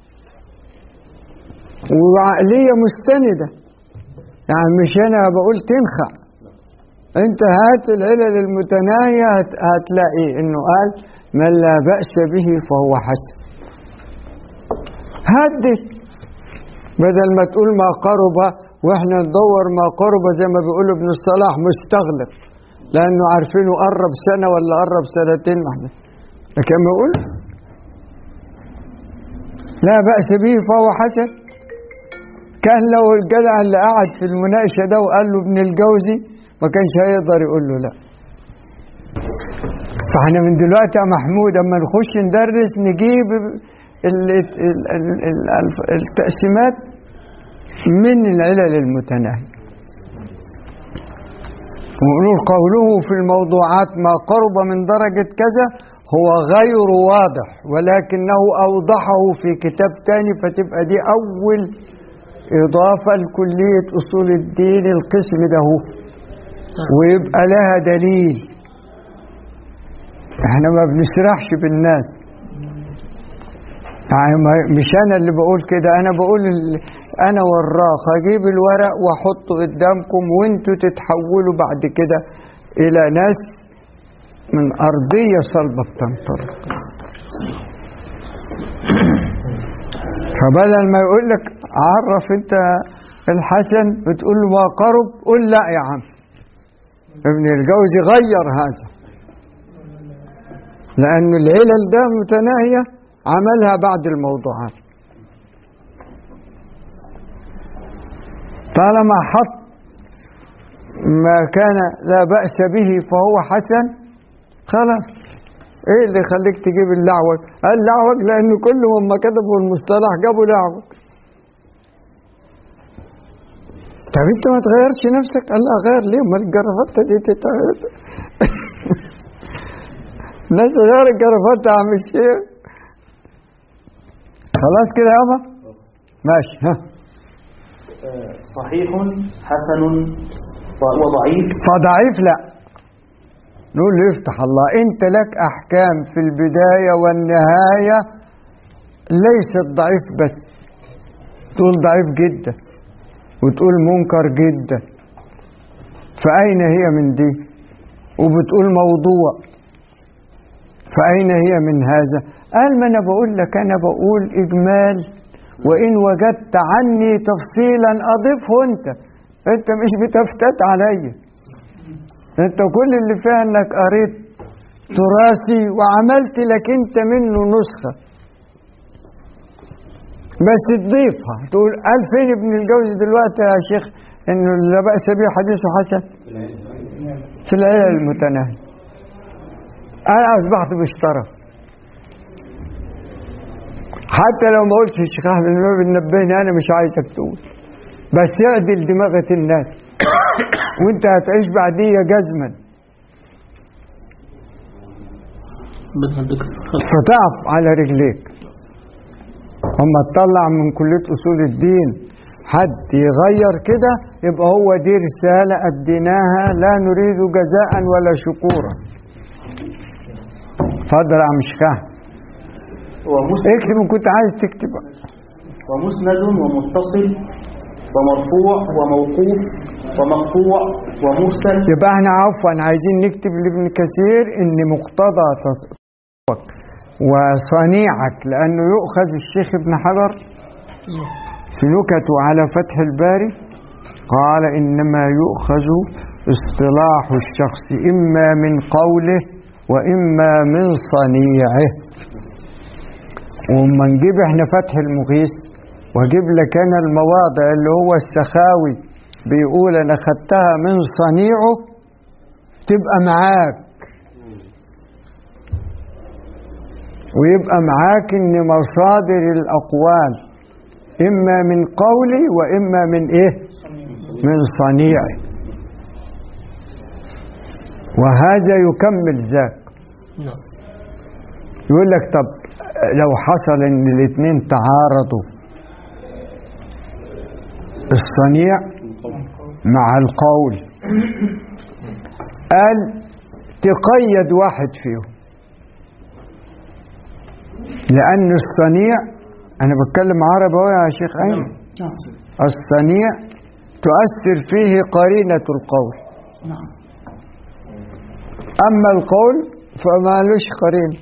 [SPEAKER 1] وعقلية مستندة يعني مش أنا بقول تنخع أنت هات العلل المتناهية هت- هتلاقي إنه قال من لا بأس به فهو حسن هدي بدل ما تقول ما قرب واحنا ندور ما قرب زي ما بيقول ابن الصلاح مستغلق لانه عارفينه قرب سنه ولا قرب سنتين ما احنا لكن ما يقول لا بأس به فهو حسن كان لو الجدع اللي قعد في المناقشه ده وقال له ابن الجوزي ما كانش هيقدر يقول له لا فاحنا من دلوقتي يا محمود اما نخش ندرس نجيب ال- ال- ال- ال- التقسيمات من العلل المتناهية ونقول قوله في الموضوعات ما قرب من درجة كذا هو غير واضح ولكنه أوضحه في كتاب تاني فتبقى دي أول إضافة لكلية أصول الدين القسم ده هو ويبقى لها دليل احنا ما بنسرحش بالناس يعني ما- مش انا اللي بقول كده انا بقول ال- انا وراق هجيب الورق واحطه قدامكم وانتوا تتحولوا بعد كده الى ناس من ارضيه صلبه بتنطلق فبدل ما يقول لك عرف انت الحسن بتقول له ما قرب قول لا يا عم ابن الجوزي غير هذا لأن العلل ده متناهية عملها بعد الموضوعات طالما حط ما كان لا بأس به فهو حسن خلاص ايه اللي يخليك تجيب اللعوج قال لعوج لأن كل ما كتبوا المصطلح جابوا لعوج طب انت ما تغيرش نفسك قال لا غير ليه ما الجرافته دي تتعب الناس غير الجرافته يا عم الشيخ خلاص كده يابا ماشي ها
[SPEAKER 2] آه، صحيح حسن وضعيف
[SPEAKER 1] فضعيف لا نقول له يفتح الله انت لك احكام في البدايه والنهايه ليست ضعيف بس تقول ضعيف جدا وتقول منكر جدا فأين هي من دي وبتقول موضوع فأين هي من هذا قال ما أنا بقول لك أنا بقول إجمال وإن وجدت عني تفصيلا أضفه أنت أنت مش بتفتت عليا أنت كل اللي فيها أنك قريت تراثي وعملت لك أنت منه نسخة بس تضيفها تقول قال فين ابن الجوزي دلوقتي يا شيخ انه لا باس به حديث حسن في العلل المتناهي انا اصبحت مشترك حتى لو ما قلتش الشيخ احمد ما بنبهني انا مش عايزك تقول بس اعدل دماغة الناس وانت هتعيش بعديه جزما
[SPEAKER 4] بدنا نديك الصحة.
[SPEAKER 1] فتقف على رجليك اما تطلع من كلية اصول الدين حد يغير كده يبقى هو دي رسالة أديناها لا نريد جزاء ولا شكورا اتفضل يا عم شيخ
[SPEAKER 2] ومسند,
[SPEAKER 1] اكتب إن كنت عايز تكتب
[SPEAKER 2] ومسند ومتصل ومرفوع وموقوف ومقطوع ومرسل
[SPEAKER 1] يبقى احنا عفوا عايزين نكتب لابن كثير ان مقتضى تصرفك وصنيعك لانه يؤخذ الشيخ ابن حجر في نكته على فتح الباري قال انما يؤخذ اصطلاح الشخص اما من قوله واما من صنيعه وما نجيب احنا فتح المغيث واجيب لك انا المواضع اللي هو السخاوي بيقول انا خدتها من صنيعه تبقى معاك ويبقى معاك ان مصادر الاقوال اما من قولي واما من ايه من صنيعي وهذا يكمل ذاك
[SPEAKER 4] نعم
[SPEAKER 1] يقول لك طب لو حصل ان الاثنين تعارضوا الصنيع مع القول قال تقيد واحد فيهم لأن الصنيع أنا بتكلم عربي أهو يا شيخ أيمن
[SPEAKER 5] نعم
[SPEAKER 1] الصنيع تؤثر فيه قرينة القول
[SPEAKER 5] نعم
[SPEAKER 1] أما القول فما لوش قرينة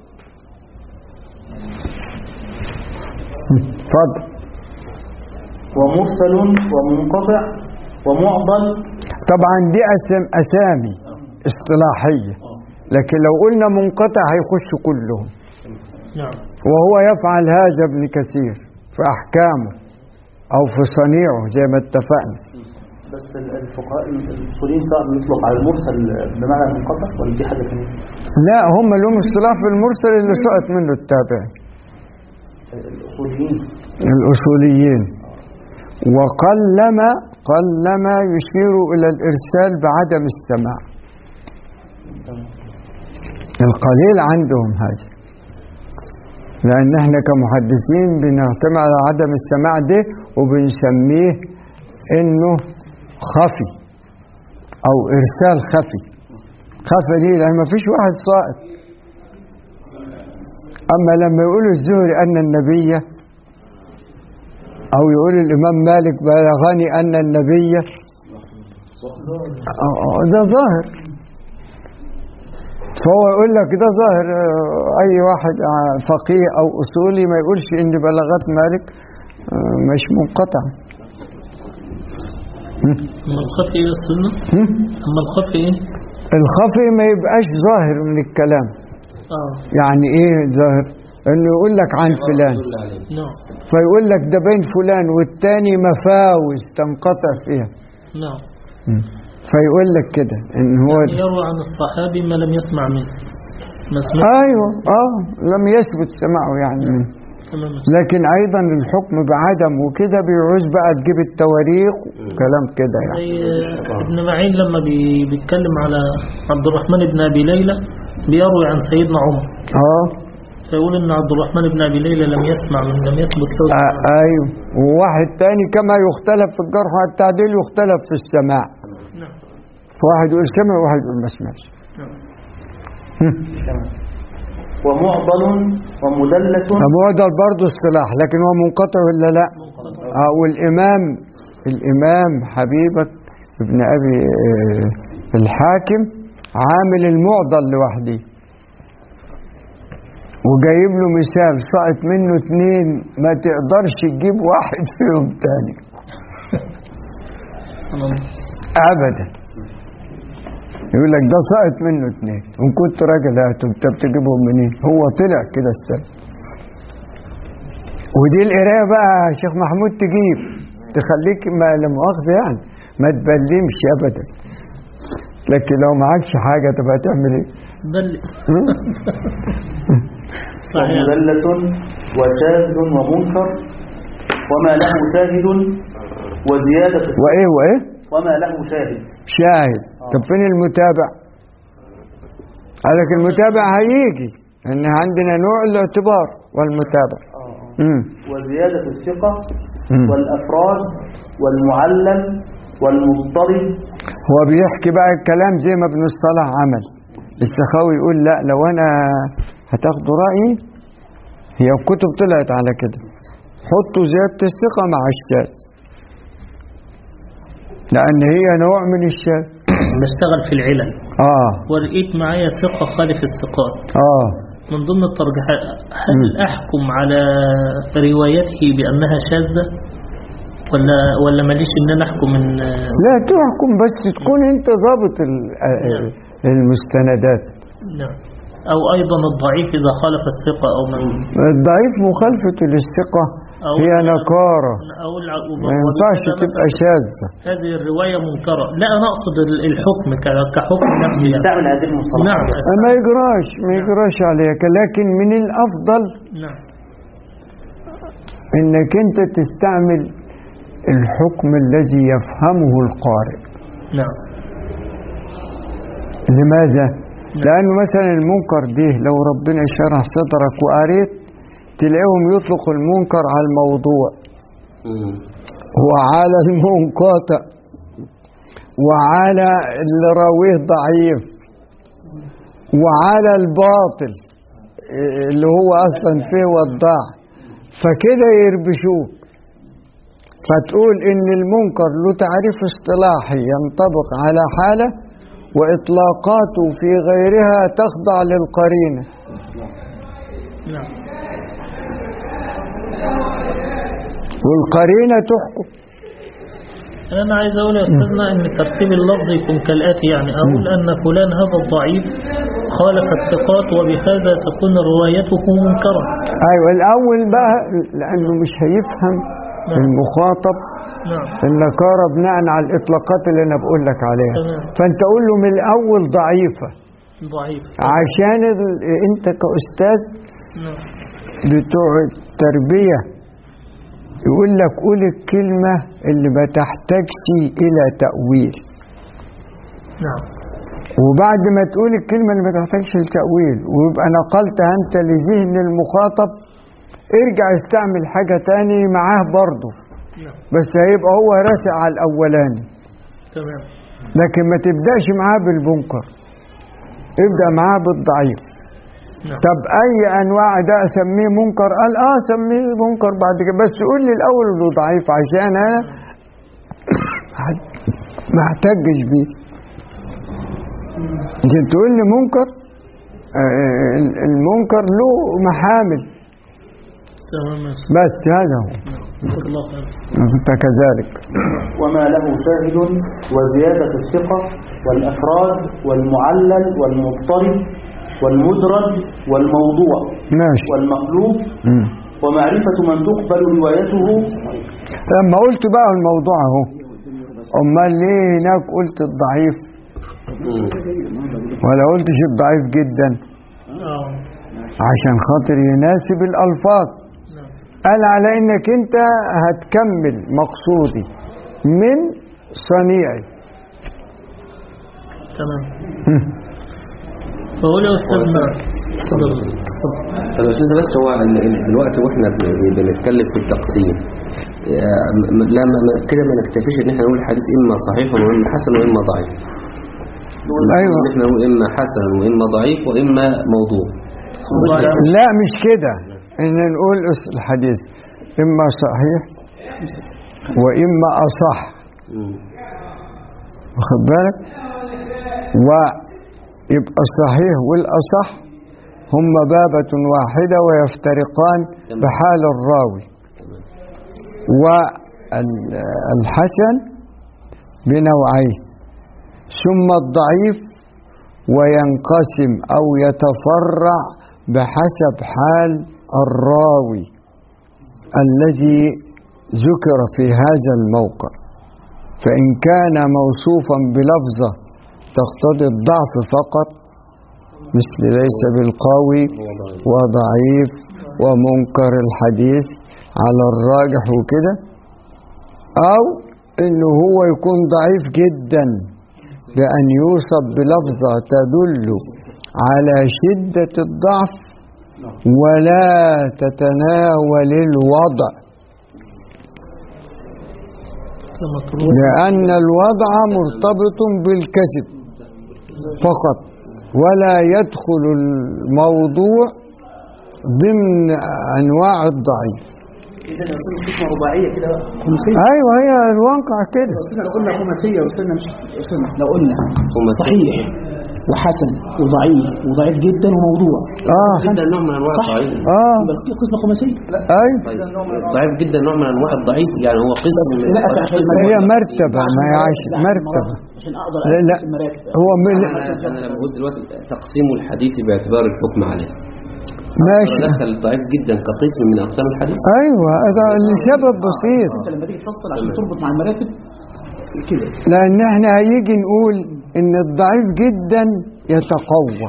[SPEAKER 1] اتفضل
[SPEAKER 2] ومرسل ومنقطع ومعضل
[SPEAKER 1] طبعا دي أسم أسامي اصطلاحية لكن لو قلنا منقطع هيخش كلهم
[SPEAKER 4] نعم
[SPEAKER 1] وهو يفعل هذا ابن كثير في أحكامه أو في صنيعه زي ما اتفقنا
[SPEAKER 2] بس ال- الفقهاء الاصوليين سواء بيطلق على المرسل بمعنى المنقطع ولا دي حاجه ثانيه؟
[SPEAKER 1] لا هم لهم اصطلاح في المرسل اللي سقط منه التابعي
[SPEAKER 2] الاصوليين
[SPEAKER 1] الأصوليين وقلما قلما يشير إلى الإرسال بعدم السماع القليل عندهم هذا لأن احنا كمحدثين بنعتمد على عدم السماع ده وبنسميه إنه خفي أو إرسال خفي خفي ليه؟ لأن ما فيش واحد ساقط أما لما يقول الزهري أن النبي أو يقول الإمام مالك بلغني أن النبي آه، آه، ده ظاهر فهو يقول لك ده ظاهر آه، أي واحد آه، فقيه أو أصولي ما يقولش إن بلغت مالك آه، مش منقطع
[SPEAKER 4] أما الخفي إيه السنة
[SPEAKER 1] هم؟
[SPEAKER 4] أما الخفي إيه
[SPEAKER 1] الخفي ما يبقاش ظاهر من الكلام
[SPEAKER 4] آه
[SPEAKER 1] يعني إيه ظاهر إنه يقول لك عن فلان
[SPEAKER 3] يدل عليه
[SPEAKER 4] نعم
[SPEAKER 1] فيقول لك ده بين فلان والتاني مفاوز تنقطع فيها
[SPEAKER 4] نعم
[SPEAKER 1] فيقول لك كده ان هو
[SPEAKER 4] يعني يروى عن الصحابي ما لم يسمع منه ما سمع
[SPEAKER 1] ايوه اه لم يثبت سماعه يعني منه
[SPEAKER 4] تماما
[SPEAKER 1] لكن ايضا الحكم بعدم وكده بيعوز بقى تجيب التواريخ وكلام كده يعني
[SPEAKER 4] زي ابن معين لما بي- بيتكلم على عبد الرحمن بن أبي ليلى بيروي عن سيدنا عمر
[SPEAKER 1] اه
[SPEAKER 4] فيقول ان عبد الرحمن بن ابي ليلى لم يسمع من لم يثبت له
[SPEAKER 1] آه، ايوه وواحد تاني كما يختلف في الجرح والتعديل يختلف في السماع
[SPEAKER 4] نعم
[SPEAKER 1] فواحد يقول سمع وواحد يقول ما سمعش
[SPEAKER 2] ومعضل ومدلس
[SPEAKER 1] طب هو ده برضه اصطلاح لكن هو منقطع ولا لا؟ اه والامام الامام حبيبك ابن ابي آه، الحاكم عامل المعضل لوحده وجايب له مثال سقط منه اتنين ما تقدرش تجيب واحد فيهم تاني
[SPEAKER 4] سبحان الله.
[SPEAKER 1] ابدا يقول لك ده سقط منه اتنين وان كنت راجل هاته انت بتجيبهم منين هو طلع كده السنة ودي القرايه بقى يا شيخ محمود تجيب تخليك ما لا مؤاخذه يعني ما تبلمش ابدا لكن لو معكش حاجة تبقى تعمل ايه؟
[SPEAKER 4] بل
[SPEAKER 1] ها؟
[SPEAKER 4] صحيح
[SPEAKER 2] ومدلس وشاذ ومنكر وما له شاهد وزيادة
[SPEAKER 1] وايه وايه؟
[SPEAKER 2] وما له شاهد
[SPEAKER 1] شاهد طب فين المتابع؟ قال لك المتابع هيجي ان عندنا نوع الاعتبار والمتابع مم.
[SPEAKER 2] وزيادة الثقة
[SPEAKER 1] مم.
[SPEAKER 2] والأفراد والمعلم والمضطرب
[SPEAKER 1] هو بيحكي بقى الكلام زي ما ابن الصلاح عمل السخاوي يقول لا لو انا هتاخدوا رأيي هي الكتب طلعت على كده حطوا زيادة الثقة مع الشاذ لأن هي نوع من الشاذ
[SPEAKER 4] بشتغل في العلل
[SPEAKER 1] اه
[SPEAKER 4] ولقيت معايا ثقة خالف الثقات
[SPEAKER 1] اه
[SPEAKER 4] من ضمن الترجيحات هل أحكم على روايته بأنها شاذة ولا ولا ماليش إن أنا أحكم إن
[SPEAKER 1] لا تحكم بس تكون انت ضابط ال- ال- المستندات
[SPEAKER 4] نعم أو أيضا الضعيف إذا خالف الثقة أو من
[SPEAKER 1] الضعيف مخالفة للثقة
[SPEAKER 4] أو
[SPEAKER 1] هي نكارة
[SPEAKER 4] أو الع-
[SPEAKER 1] ما ينفعش
[SPEAKER 4] وبالتالي
[SPEAKER 1] تبقى
[SPEAKER 4] مثلاً
[SPEAKER 1] شاذة
[SPEAKER 4] هذه الرواية منكرة لا أنا أقصد ال- الحكم ك- كحكم نفسي يعني.
[SPEAKER 2] يستعمل هذه المصطلحات
[SPEAKER 4] نعم
[SPEAKER 1] ما يجراش ما يجراش عليك لكن من الأفضل
[SPEAKER 4] نعم
[SPEAKER 1] انك انت تستعمل الحكم الذي يفهمه القارئ
[SPEAKER 4] نعم
[SPEAKER 1] لماذا لانه مثلا المنكر ده لو ربنا شرح صدرك وقريت تلاقيهم يطلقوا المنكر على الموضوع
[SPEAKER 3] مم.
[SPEAKER 1] وعلى المنقطع وعلى اللي راويه ضعيف وعلى الباطل اللي هو اصلا فيه وضاع فكده يربشوك فتقول ان المنكر له تعريف اصطلاحي ينطبق على حاله واطلاقاته في غيرها تخضع للقرينه
[SPEAKER 4] نعم
[SPEAKER 1] والقرينه تحكم
[SPEAKER 4] أنا عايز أقول يا أستاذنا إن ترتيب اللفظ يكون كالآتي يعني أقول أن فلان هذا الضعيف خالف الثقات وبهذا تكون روايته منكرة
[SPEAKER 1] ايوه الاول بقى لانه مش هيفهم
[SPEAKER 4] نعم.
[SPEAKER 1] المخاطب
[SPEAKER 4] نعم
[SPEAKER 1] النكاره بناء على الاطلاقات اللي انا بقول لك عليها
[SPEAKER 4] تمام.
[SPEAKER 1] فانت قول له من الاول ضعيفه
[SPEAKER 4] ضعيف
[SPEAKER 1] عشان ال- انت كاستاذ
[SPEAKER 4] نعم
[SPEAKER 1] بتوع التربيه يقول لك قول الكلمه اللي ما تحتاجش الى تاويل
[SPEAKER 4] نعم
[SPEAKER 1] وبعد ما تقول الكلمه اللي ما تحتاجش لتاويل ويبقى نقلتها انت لذهن المخاطب ارجع استعمل حاجه تاني معاه برضه
[SPEAKER 4] نعم
[SPEAKER 1] بس هيبقى هو راسع على الاولاني
[SPEAKER 4] تمام
[SPEAKER 1] لكن ما تبداش معاه بالمنكر ابدا معاه بالضعيف
[SPEAKER 4] نعم
[SPEAKER 1] طب اي انواع ده اسميه منكر قال اه سميه منكر بعد كده بس قول لي الاول انه ضعيف عشان انا ما احتجش بيه لكن تقول لي منكر آه، المنكر له محامل
[SPEAKER 4] تمام يا أستاذ.
[SPEAKER 1] بس هذا هو
[SPEAKER 4] جزاك الله خير
[SPEAKER 1] انت كذلك
[SPEAKER 2] وما له شاهد وزيادة الثقة والأفراد والمعلل والمضطرب والمدرج والموضوع
[SPEAKER 1] ماشي
[SPEAKER 2] والمقلوب
[SPEAKER 1] مم.
[SPEAKER 2] ومعرفة من تقبل روايته
[SPEAKER 1] لما قلت بقى الموضوع اهو امال ليه هناك قلت الضعيف
[SPEAKER 3] مم.
[SPEAKER 1] ولا قلتش الضعيف جدا
[SPEAKER 4] آه
[SPEAKER 1] عشان خاطر يناسب الالفاظ
[SPEAKER 4] نعم
[SPEAKER 1] قال على انك انت هتكمل مقصودي من صنيعي
[SPEAKER 4] تمام بقول يا أستاذنا تفضل تفضل.
[SPEAKER 3] طب يا استاذ بس هو ال- ال- دلوقتي واحنا بن- بنتكلم في التقسيم يا- م- لا ما- ما- كده ما نكتفيش ان احنا نقول الحديث اما صحيح واما حسن واما ضعيف
[SPEAKER 1] أيوة.
[SPEAKER 3] ان احنا نقول اما حسن واما ضعيف واما موضوع
[SPEAKER 1] لا مش كده ان نقول اس- الحديث اما صحيح واما اصح
[SPEAKER 3] مم.
[SPEAKER 1] واخد بالك ويبقى الصحيح والاصح هما بابة واحدة ويفترقان بحال الراوي والحسن بنوعين ثم الضعيف وينقسم أو يتفرع بحسب حال الراوي الذي ذكر في هذا الموقع فإن كان موصوفا بلفظة تقتضي الضعف فقط مثل ليس بالقوي وضعيف ومنكر الحديث على الراجح وكده أو إنه هو يكون ضعيف جدا بأن يوصف بلفظة تدل على شدة الضعف ولا تتناول الوضع
[SPEAKER 4] كمطروح
[SPEAKER 1] لأن الوضع مرتبط بالكذب فقط ولا يدخل الموضوع ضمن أنواع الضعيف
[SPEAKER 5] إذا لو قلنا اسمها رباعية كده خماسية
[SPEAKER 1] أيوة هي الواقع كده
[SPEAKER 5] أستاذنا لو قلنا خماسية أستاذنا مش أستاذنا لو قلنا
[SPEAKER 3] خماسية.
[SPEAKER 5] صحيح وحسن وضعيف وضعيف جدا وموضوع
[SPEAKER 1] آه
[SPEAKER 3] جدا نوع من انواع
[SPEAKER 5] صح.
[SPEAKER 3] الضعيف
[SPEAKER 1] آه
[SPEAKER 5] يبقى في قسمة خماسية لا
[SPEAKER 1] أيوة
[SPEAKER 3] طيب ضعيف جدا نوع من انواع الضعيف يعني هو قسم
[SPEAKER 5] بس
[SPEAKER 3] من
[SPEAKER 5] لا في المراتب.
[SPEAKER 1] هي مرتبة ما هي عايشة
[SPEAKER 5] لا،
[SPEAKER 1] مرتبة
[SPEAKER 5] عشان أقدر
[SPEAKER 1] لا لا
[SPEAKER 5] أقسم المراتب
[SPEAKER 1] هو من
[SPEAKER 3] انا انا لما بقول دلوقتي تقسيم الحديث باعتبار الحكم عليه
[SPEAKER 1] ماشي
[SPEAKER 3] دخل الضعيف جدا كقسم من اقسام الحديث
[SPEAKER 1] أيوة هذا لسبب بسيط
[SPEAKER 5] أنت لما تيجي تفصل عشان تربط مع المراتب كده
[SPEAKER 1] لأن احنا هيجي نقول إن الضعيف جدا يتقوى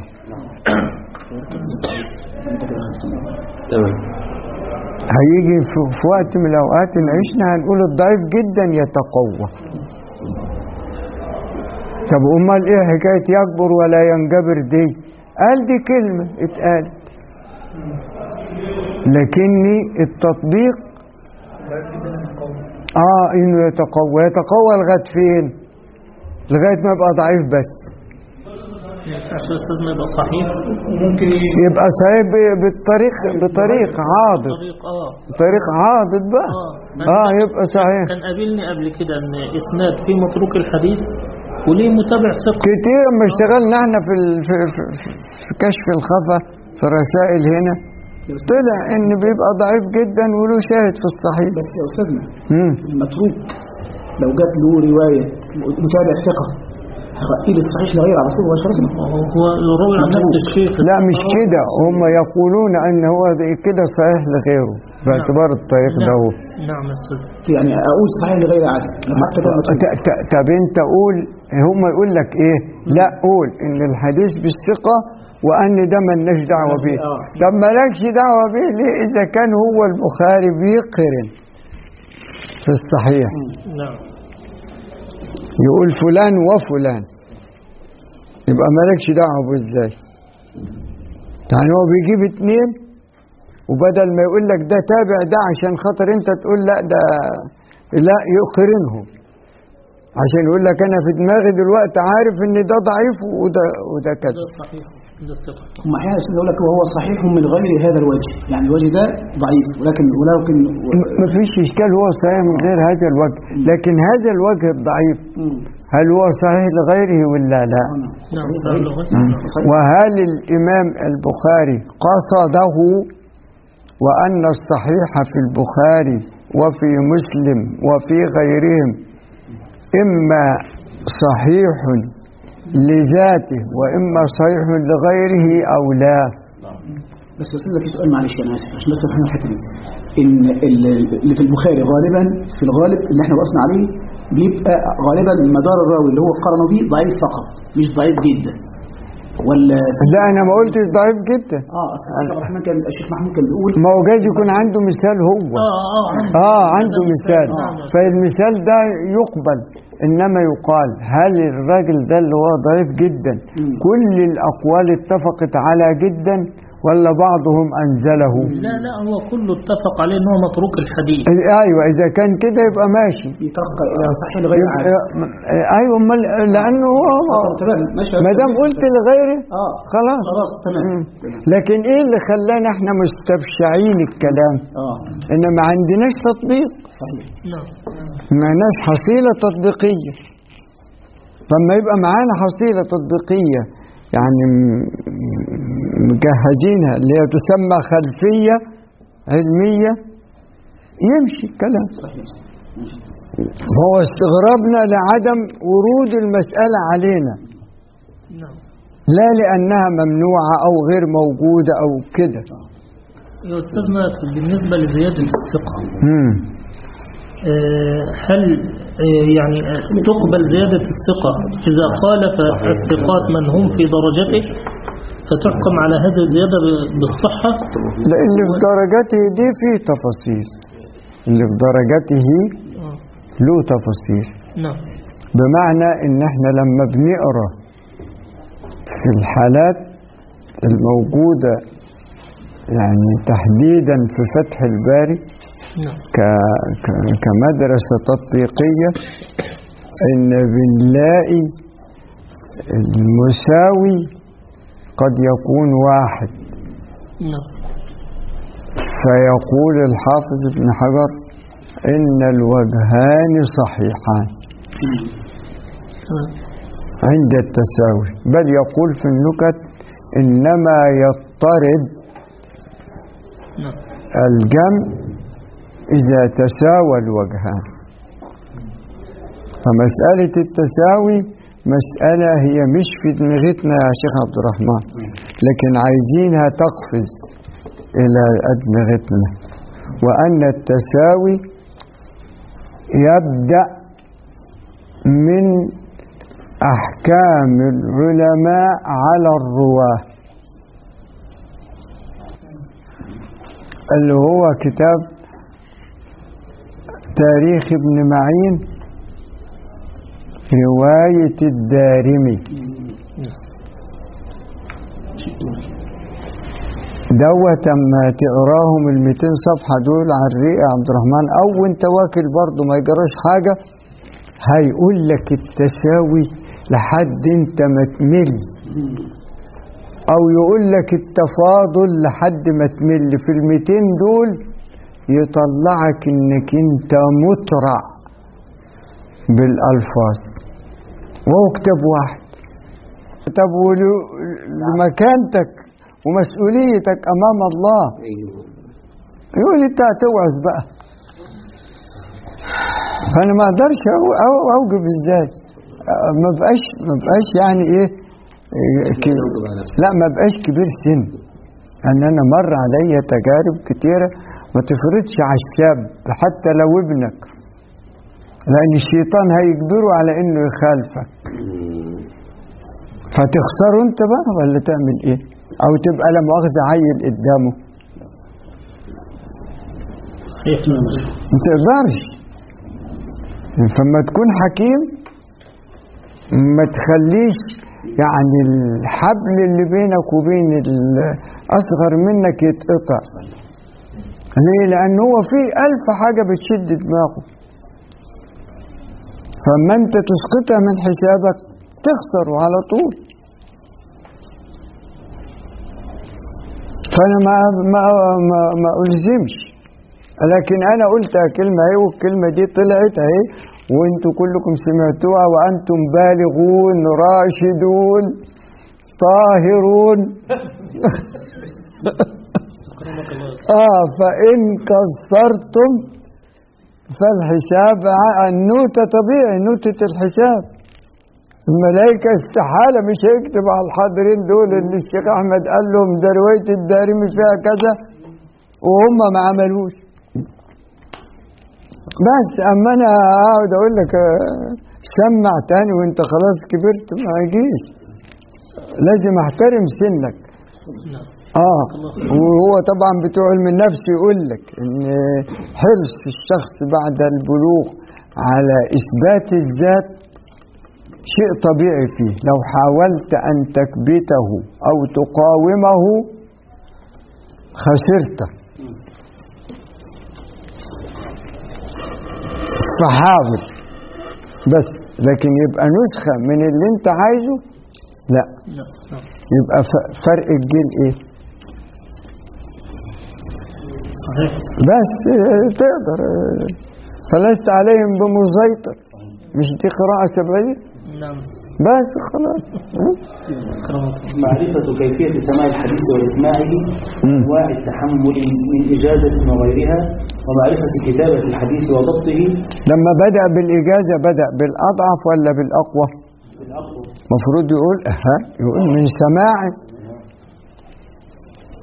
[SPEAKER 3] تمام
[SPEAKER 1] هيجي في في وقت من الأوقات إن عشنا هنقول الضعيف جدا يتقوى طب أمال إيه حكاية يكبر ولا ينجبر دي قال دي كلمة اتقالت لكني التطبيق اه انه يتقوى يتقوى لغايه فين لغايه ما يبقى ضعيف بس
[SPEAKER 4] عشان أستاذ ما يبقى صحيح
[SPEAKER 1] يبقى صحيح ب- بالطريق بطريق عاضد
[SPEAKER 4] طريق اه
[SPEAKER 1] طريق عاضد بقى
[SPEAKER 4] اه
[SPEAKER 1] اه يبقى صحيح
[SPEAKER 4] كان قابلني قبل كده ان اسناد في متروك الحديث وليه متابع ثقه
[SPEAKER 1] كتير ما اشتغلنا احنا في ال- في, في, في كشف الخفا في رسائل هنا طلع ان بيبقى ضعيف جدا وله شاهد في الصحيح
[SPEAKER 5] بس يا أستاذنا
[SPEAKER 1] مم.
[SPEAKER 5] المتروك لو جات له رواية متابع ثقة هرقيه للصحيح لغير على طول مباشرة
[SPEAKER 4] هو يروي عن نفس الشيخ
[SPEAKER 1] لا مش كده هم يقولون ان هو ده كده صحيح لغيره باعتبار الطريق ده هو
[SPEAKER 4] نعم يا استاذ
[SPEAKER 5] يعني أقول صحيح لغير عادل حتى ده متروك
[SPEAKER 1] ت- ت- طب انت قول هم يقول لك ايه لا قول ان الحديث بالثقه وان ده ملناش دعوه بيه
[SPEAKER 5] آه.
[SPEAKER 1] طب مالكش دعوه بيه ليه اذا كان هو البخاري بيقرن في الصحيح
[SPEAKER 4] نعم
[SPEAKER 1] يقول فلان وفلان يبقى مالكش دعوه بيه ازاي يعني هو بيجيب اتنين وبدل ما يقول لك ده تابع ده عشان خاطر انت تقول لا ده لا يقرنهم عشان يقول لك انا في دماغي دلوقتي عارف ان ده ضعيف وده وده
[SPEAKER 4] ده
[SPEAKER 1] كذا
[SPEAKER 4] صحيح ده ثقه
[SPEAKER 5] هم أحيانا يقول لك وهو صحيح من غير هذا الوجه يعني الوجه ده ضعيف ولكن ولكن
[SPEAKER 1] ما فيش اشكال هو صحيح من غير هذا الوجه لكن هذا الوجه الضعيف
[SPEAKER 5] مم.
[SPEAKER 1] هل هو صحيح لغيره ولا لا
[SPEAKER 4] نعم صحيح لغة.
[SPEAKER 1] وهل الامام البخاري قصده وان الصحيح في البخاري وفي مسلم وفي غيرهم اما صحيح لذاته واما صحيح لغيره او لا
[SPEAKER 5] بس بس في سؤال معلش انا اسف عشان بس افهم الحته دي ان ال- اللي في البخاري غالبا في الغالب اللي احنا وقفنا عليه بيبقى غالبا مدار الراوي اللي هو قرنه بيه ضعيف فقط مش ضعيف جدا ولا
[SPEAKER 1] لا انا ما قلتش ضعيف جدا
[SPEAKER 5] اه اصل الشيخ عبد الرحمن كان الشيخ محمود كان بيقول
[SPEAKER 1] ما هو جايز يكون عنده مثال هو
[SPEAKER 4] اه اه عنده
[SPEAKER 1] اه عنده مثال
[SPEAKER 4] نعم.
[SPEAKER 1] فالمثال ده يقبل انما يقال هل الراجل ده اللي هو ضعيف جدا
[SPEAKER 5] مم.
[SPEAKER 1] كل الاقوال اتفقت على جدا ولا بعضهم انزله
[SPEAKER 4] لا لا هو كله اتفق عليه ان هو متروك الحديث
[SPEAKER 1] ايوه اذا كان كده يبقى ماشي
[SPEAKER 5] يترقى الى صحيح غير عادل
[SPEAKER 1] يبقى- ايوه امال لانه هو
[SPEAKER 5] آه، تمام ماشي
[SPEAKER 1] ما دام قلت لغيره
[SPEAKER 5] اه
[SPEAKER 1] خلاص
[SPEAKER 5] خلاص تمام
[SPEAKER 1] مم. لكن ايه اللي خلانا احنا مستبشعين الكلام
[SPEAKER 5] اه
[SPEAKER 1] ان ما عندناش تطبيق
[SPEAKER 5] صحيح
[SPEAKER 4] نعم
[SPEAKER 1] معناش حصيلة تطبيقية فما يبقى معانا حصيلة تطبيقية يعني م- مجهزينها اللي هي تسمى خلفية علمية يمشي الكلام
[SPEAKER 5] صحيح
[SPEAKER 1] هو استغرابنا لعدم ورود المسألة علينا
[SPEAKER 4] نعم
[SPEAKER 1] لا لأنها ممنوعة أو غير موجودة أو كده
[SPEAKER 4] يا استاذنا بالنسبه لزياده الثقه
[SPEAKER 1] مم.
[SPEAKER 4] آه، هل آه، يعني آه، تقبل زيادة الثقة إذا خالف الثقات من هم في درجته فتحكم على هذه الزيادة ب- بالصحة
[SPEAKER 1] لا اللي في درجته دي فيه تفاصيل اللي في درجته
[SPEAKER 4] آه،
[SPEAKER 1] له تفاصيل
[SPEAKER 4] نعم
[SPEAKER 1] بمعنى ان احنا لما بنقرا في الحالات الموجودة يعني تحديدا في فتح الباري
[SPEAKER 4] نعم
[SPEAKER 1] ك- ك- كمدرسة تطبيقية ان بنلاقي المساوي قد يكون واحد
[SPEAKER 4] نعم
[SPEAKER 1] فيقول الحافظ ابن حجر إن الوجهان صحيحان
[SPEAKER 4] تمام.
[SPEAKER 1] عند التساوي بل يقول في النكت إنما يضطرد
[SPEAKER 4] نعم
[SPEAKER 1] الجمع إذا تساوى الوجهان فمسألة التساوي مسألة هي مش في دماغتنا يا شيخ عبد الرحمن لكن عايزينها تقفز إلى أدمغتنا وأن التساوي يبدأ من أحكام العلماء على الرواه اللي هو كتاب تاريخ ابن معين رواية الدارمي دوت اما تقراهم ال 200 صفحة دول على الريق يا عبد الرحمن او انت واكل برضه ما يجراش حاجة هيقول لك التساوي لحد انت ما تمل او يقول لك التفاضل لحد ما تمل في ال 200 دول يطلعك انك انت مترع بالالفاظ وهو كتاب واحد طب ول- لمكانتك ومسؤوليتك امام الله
[SPEAKER 3] ايوه
[SPEAKER 1] يقول انت هتوعظ بقى فانا ما اقدرش أو- أو- اوجب ازاي أه، ما بقاش ما بقاش يعني ايه إيه، ك-
[SPEAKER 3] توجب على نفسك.
[SPEAKER 1] لا ما بقاش كبير سن ان انا مر عليا تجارب كتيره ما تفرضش على الشاب حتى لو ابنك لان الشيطان هيجبره على انه يخالفك
[SPEAKER 3] مم.
[SPEAKER 1] فتخسره انت بقى ولا تعمل ايه او تبقى لا مؤاخذه عيل قدامه
[SPEAKER 4] صحيح
[SPEAKER 1] ما تقدرش فما تكون حكيم ما تخليش يعني الحبل اللي بينك وبين الأصغر منك يتقطع ليه؟ لأن هو في ألف حاجة بتشد دماغه فما أنت تسقطها من حسابك تخسره على طول فأنا ما ما ما, ما ألزمش لكن انا قلت كلمه اهي والكلمه دي طلعت اهي وانتوا كلكم سمعتوها وانتم بالغون راشدون طاهرون اه فان قصرتم فالحساب ع- النوتة طبيعي نوتة الحساب الملائكة استحالة مش هيكتب على الحاضرين دول ان الشيخ احمد قال لهم ده رواية الدارمي فيها كذا وهم ما عملوش بس اما انا اقعد اقول لك آه، سمع تاني وانت خلاص كبرت ما يجيش لازم احترم سنك
[SPEAKER 4] نعم
[SPEAKER 1] اه وهو طبعا بتوع علم النفس يقول لك ان حرص الشخص بعد البلوغ على اثبات الذات شيء طبيعي فيه لو حاولت ان تكبته او تقاومه خسرته فحاول بس لكن يبقى نسخة من اللي انت عايزه لا
[SPEAKER 4] نعم نعم
[SPEAKER 1] يبقى ف- فرق الجيل ايه
[SPEAKER 4] صحيح
[SPEAKER 1] بس آه، تقدر آه، فلست عليهم بمسيطر مش دي قراءة سبعية
[SPEAKER 4] نعم
[SPEAKER 1] بس خلاص آه.
[SPEAKER 4] أكرمك الله.
[SPEAKER 2] معرفة كيفية سماع الحديث وإسماعه
[SPEAKER 1] مم.
[SPEAKER 2] أنواع التحمل من إجازة وغيرها ومعرفة كتابة الحديث وضبطه
[SPEAKER 1] لما بدأ بالإجازة بدأ بالأضعف ولا بالأقوى
[SPEAKER 2] بالأقوى
[SPEAKER 1] المفروض يقول ها يقول من سماع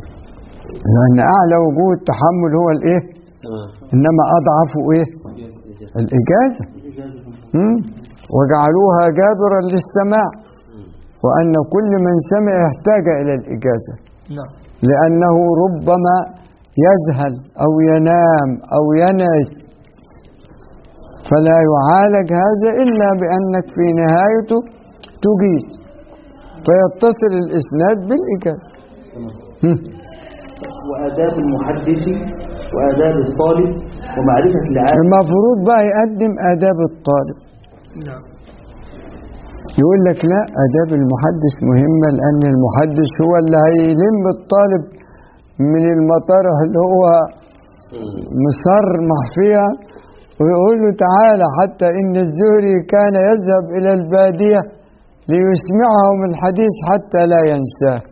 [SPEAKER 1] لأن أعلى وجوه التحمل هو الإيه
[SPEAKER 3] سماع
[SPEAKER 1] إنما أضعفه إيه الإجازة
[SPEAKER 2] إجازة
[SPEAKER 1] مم. وجعلوها جابرا للسماع وأن كل من سمع يحتاج إلى الإجازة
[SPEAKER 4] نعم
[SPEAKER 1] لأنه ربما يذهل أو ينام أو ينعس فلا يعالج هذا إلا بأنك في نهايته تجيز فيتصل الإسناد بالإجازة هم.
[SPEAKER 2] وآداب المحدث وآداب الطالب ومعرفة العالم
[SPEAKER 1] المفروض بقى يقدم آداب الطالب
[SPEAKER 4] نعم
[SPEAKER 1] يقول لك لا آداب المحدث مهمة لأن المحدث هو اللي هيلم الطالب من المطارح اللي هو مصرمح فيها ويقول له تعالى حتى إن الزهري كان يذهب إلى البادية ليسمعهم الحديث حتى لا ينساه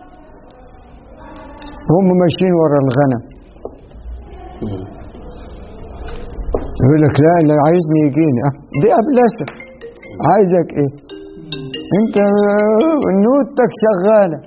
[SPEAKER 1] هم ماشيين ورا الغنم يقول لك لا اللي عايزني يجيني أه دي أبلسة عايزك ايه انت نوتك شغالة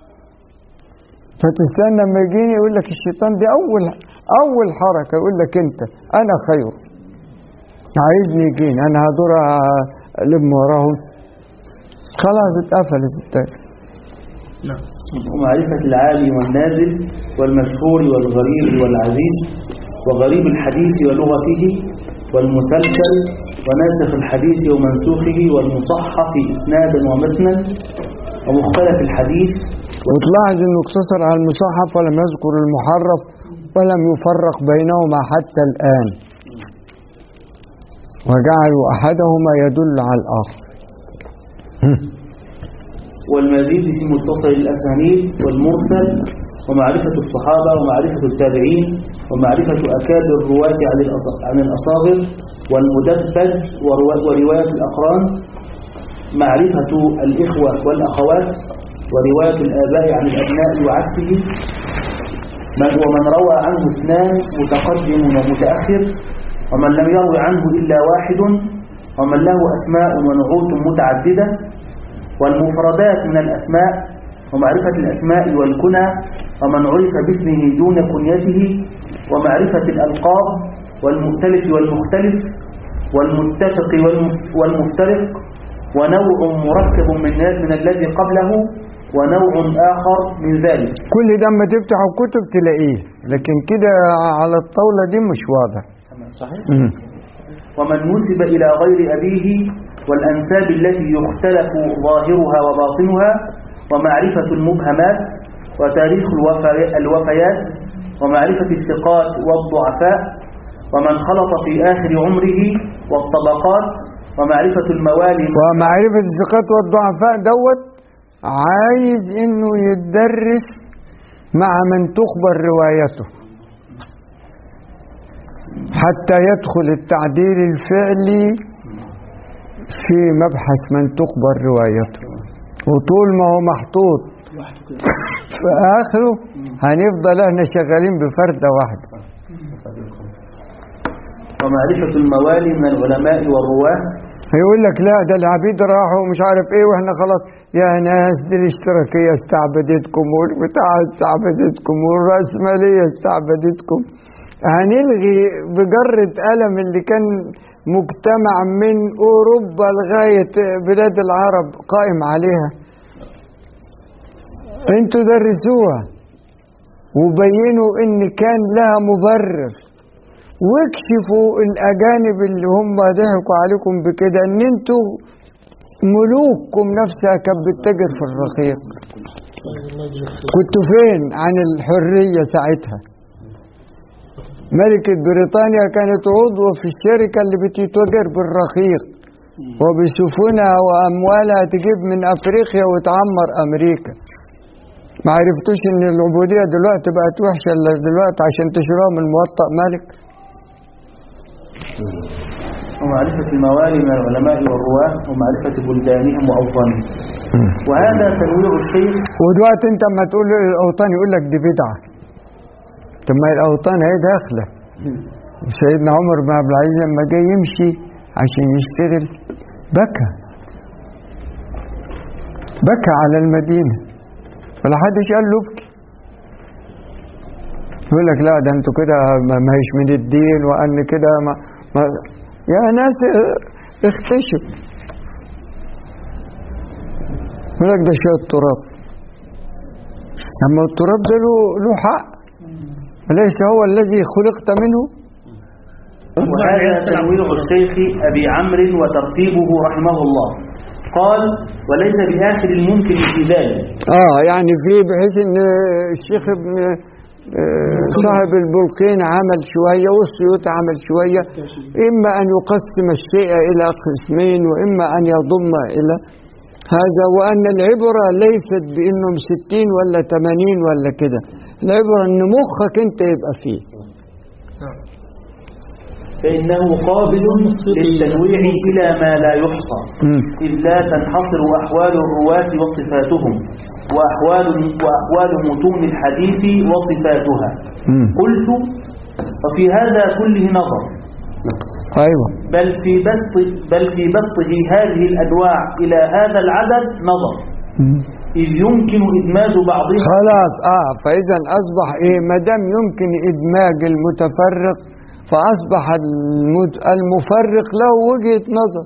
[SPEAKER 1] فتستنى لما يجيني يقول لك الشيطان دي اول اول حركة يقول لك انت انا خير عايزني يجيني انا هدور الم وراهم خلاص اتقفلت التاني
[SPEAKER 4] نعم
[SPEAKER 2] ومعرفة العالي والنازل والمشهور والغريب والعزيز وغريب الحديث ولغته والمسلسل وناسخ الحديث ومنسوخه والمصحف إسنادا ومتنا ومختلف الحديث
[SPEAKER 1] وتلاحظ انه اقتصر على المصحف ولم يذكر المحرف ولم يفرق بينهما حتى الآن وجعلوا أحدهما يدل على الآخر
[SPEAKER 2] والمزيد في متصل الأسانيد والمرسل ومعرفة الصحابة ومعرفة التابعين ومعرفة أكابر الرواة عن الأص- عن الأصاغر والمدبج وروا- ورواية الأقران معرفة الإخوة والأخوات ورواية الآباء عن الأبناء وعكسه من ومن روى عنه اثنان متقدم ومتأخر ومن لم يروي عنه إلا واحد ومن له أسماء ونعوت متعددة والمفردات من الأسماء ومعرفة الأسماء والكنى ومن عرف باسمه دون كنيته ومعرفة الألقاب والمختلف والمختلف والمتفق والمف- والمفترق ونوع مركب من من الذي قبله ونوع آخر من ذلك
[SPEAKER 1] كل ده اما تفتح الكتب تلاقيه لكن كده على الطاولة دي مش واضح
[SPEAKER 2] صحيح
[SPEAKER 1] مم.
[SPEAKER 2] ومن نسب إلى غير أبيه والأنساب التي يختلف ظاهرها وباطنها ومعرفة المبهمات وتاريخ الوفي- الوفيات ومعرفة الثقات والضعفاء ومن خلط في آخر عمره والطبقات ومعرفة الموالي
[SPEAKER 1] ومعرفة الثقات والضعفاء دوت عايز انه يتدرس مع من تخبر روايته حتى يدخل التعديل الفعلي في مبحث من تخبر روايته وطول ما هو محطوط في آخره هنفضل احنا شغالين بفردة واحدة
[SPEAKER 2] ومعرفة الموالي من العلماء والرواة
[SPEAKER 1] هيقول لك لا ده العبيد راحوا ومش عارف ايه واحنا خلاص يا ناس دي الاشتراكيه استعبدتكم والبتاع استعبدتكم والرأسمالية استعبدتكم هنلغي بجرة قلم اللي كان مجتمع من اوروبا لغاية بلاد العرب قائم عليها انتوا درسوها وبينوا ان كان لها مبرر واكشفوا الاجانب اللي هم ضحكوا عليكم بكده ان انتوا ملوككم نفسها كانت بتتاجر في الرقيق كنتوا فين عن الحريه ساعتها ملكة بريطانيا كانت عضوة في الشركة اللي بتتاجر بالرقيق وبسفنها وأموالها تجيب من أفريقيا وتعمر أمريكا ما عرفتوش إن العبودية دلوقتي بقت وحشة إلا دلوقتي عشان تشتروها من موطأ ملك
[SPEAKER 2] ومعرفة الموالي من العلماء والرواة ومعرفة بلدانهم وأوطانهم وهذا تنويع الشيخ
[SPEAKER 1] ودلوقتي انت اما تقول له الاوطان يقول لك دي بدعه طب ما الاوطان هي داخله سيدنا عمر بن عبد العزيز لما جاي يمشي عشان يشتغل بكى بكى على المدينه ولا حدش قال له ابكي يقول لك لا ده انتوا كده ما ما هيش من الدين وان كده ما, ما يا ناس اه، اختشوا يقول لك ده شوية تراب أما التراب ده له له حق أليس هو الذي خلقت منه؟
[SPEAKER 2] وهذا تنويع الشيخ أبي عمرو وترتيبه رحمه الله قال وليس بآخر الممكن في ذلك
[SPEAKER 1] اه يعني في بحيث ان الشيخ ابن آه، صاحب البلقين عمل شوية والسيوط عمل شوية إما أن يقسم الشيء إلى قسمين وإما أن يضم إلى هذا وأن العبرة ليست بأنهم ستين ولا تمانين ولا كده العبرة أن مخك أنت يبقى فيه
[SPEAKER 2] فإنه قابل للتنويع إلى ما لا يحصى
[SPEAKER 1] مم.
[SPEAKER 2] إذ لا تنحصر أحوال الرواة وصفاتهم وأحوال, وأحوال متون الحديث وصفاتها
[SPEAKER 1] مم.
[SPEAKER 2] قلت وفي هذا كله نظر
[SPEAKER 1] أيوة
[SPEAKER 2] بل في بسط بل في بسطه هذه الأنواع إلى هذا العدد نظر
[SPEAKER 1] مم.
[SPEAKER 2] إذ يمكن إدماج بعضها
[SPEAKER 1] خلاص اه فاذا اصبح ايه ما دام يمكن ادماج المتفرق فاصبح المت- المفرق له وجهه نظر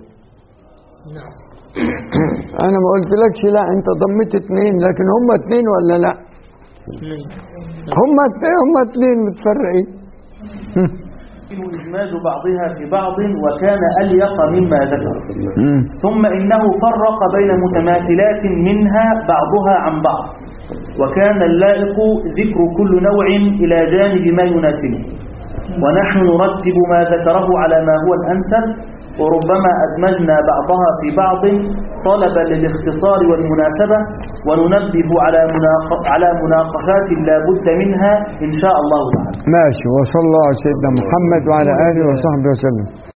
[SPEAKER 1] انا ما قلتلكش لا انت ضميت اتنين لكن هم اتنين ولا لا
[SPEAKER 4] اثنين.
[SPEAKER 1] هم اتنين هم اتنين متفرقين
[SPEAKER 2] يمكن إدماج بعضها في بعض وكان أليق مما ذكر
[SPEAKER 1] مم.
[SPEAKER 2] ثم إنه فرق بين متماثلات منها بعضها عن بعض وكان اللائق ذكر كل نوع إلى جانب ما يناسبه ونحن نرتب ما ذكره على ما هو الأنسب وربما أدمجنا بعضها في بعض طلبا للاختصار والمناسبة وننبه على مناق- على مناقشات لا بد منها إن شاء الله تعالى
[SPEAKER 1] ماشي وصلى الله على سيدنا محمد وعلى اله وصحبه وسلم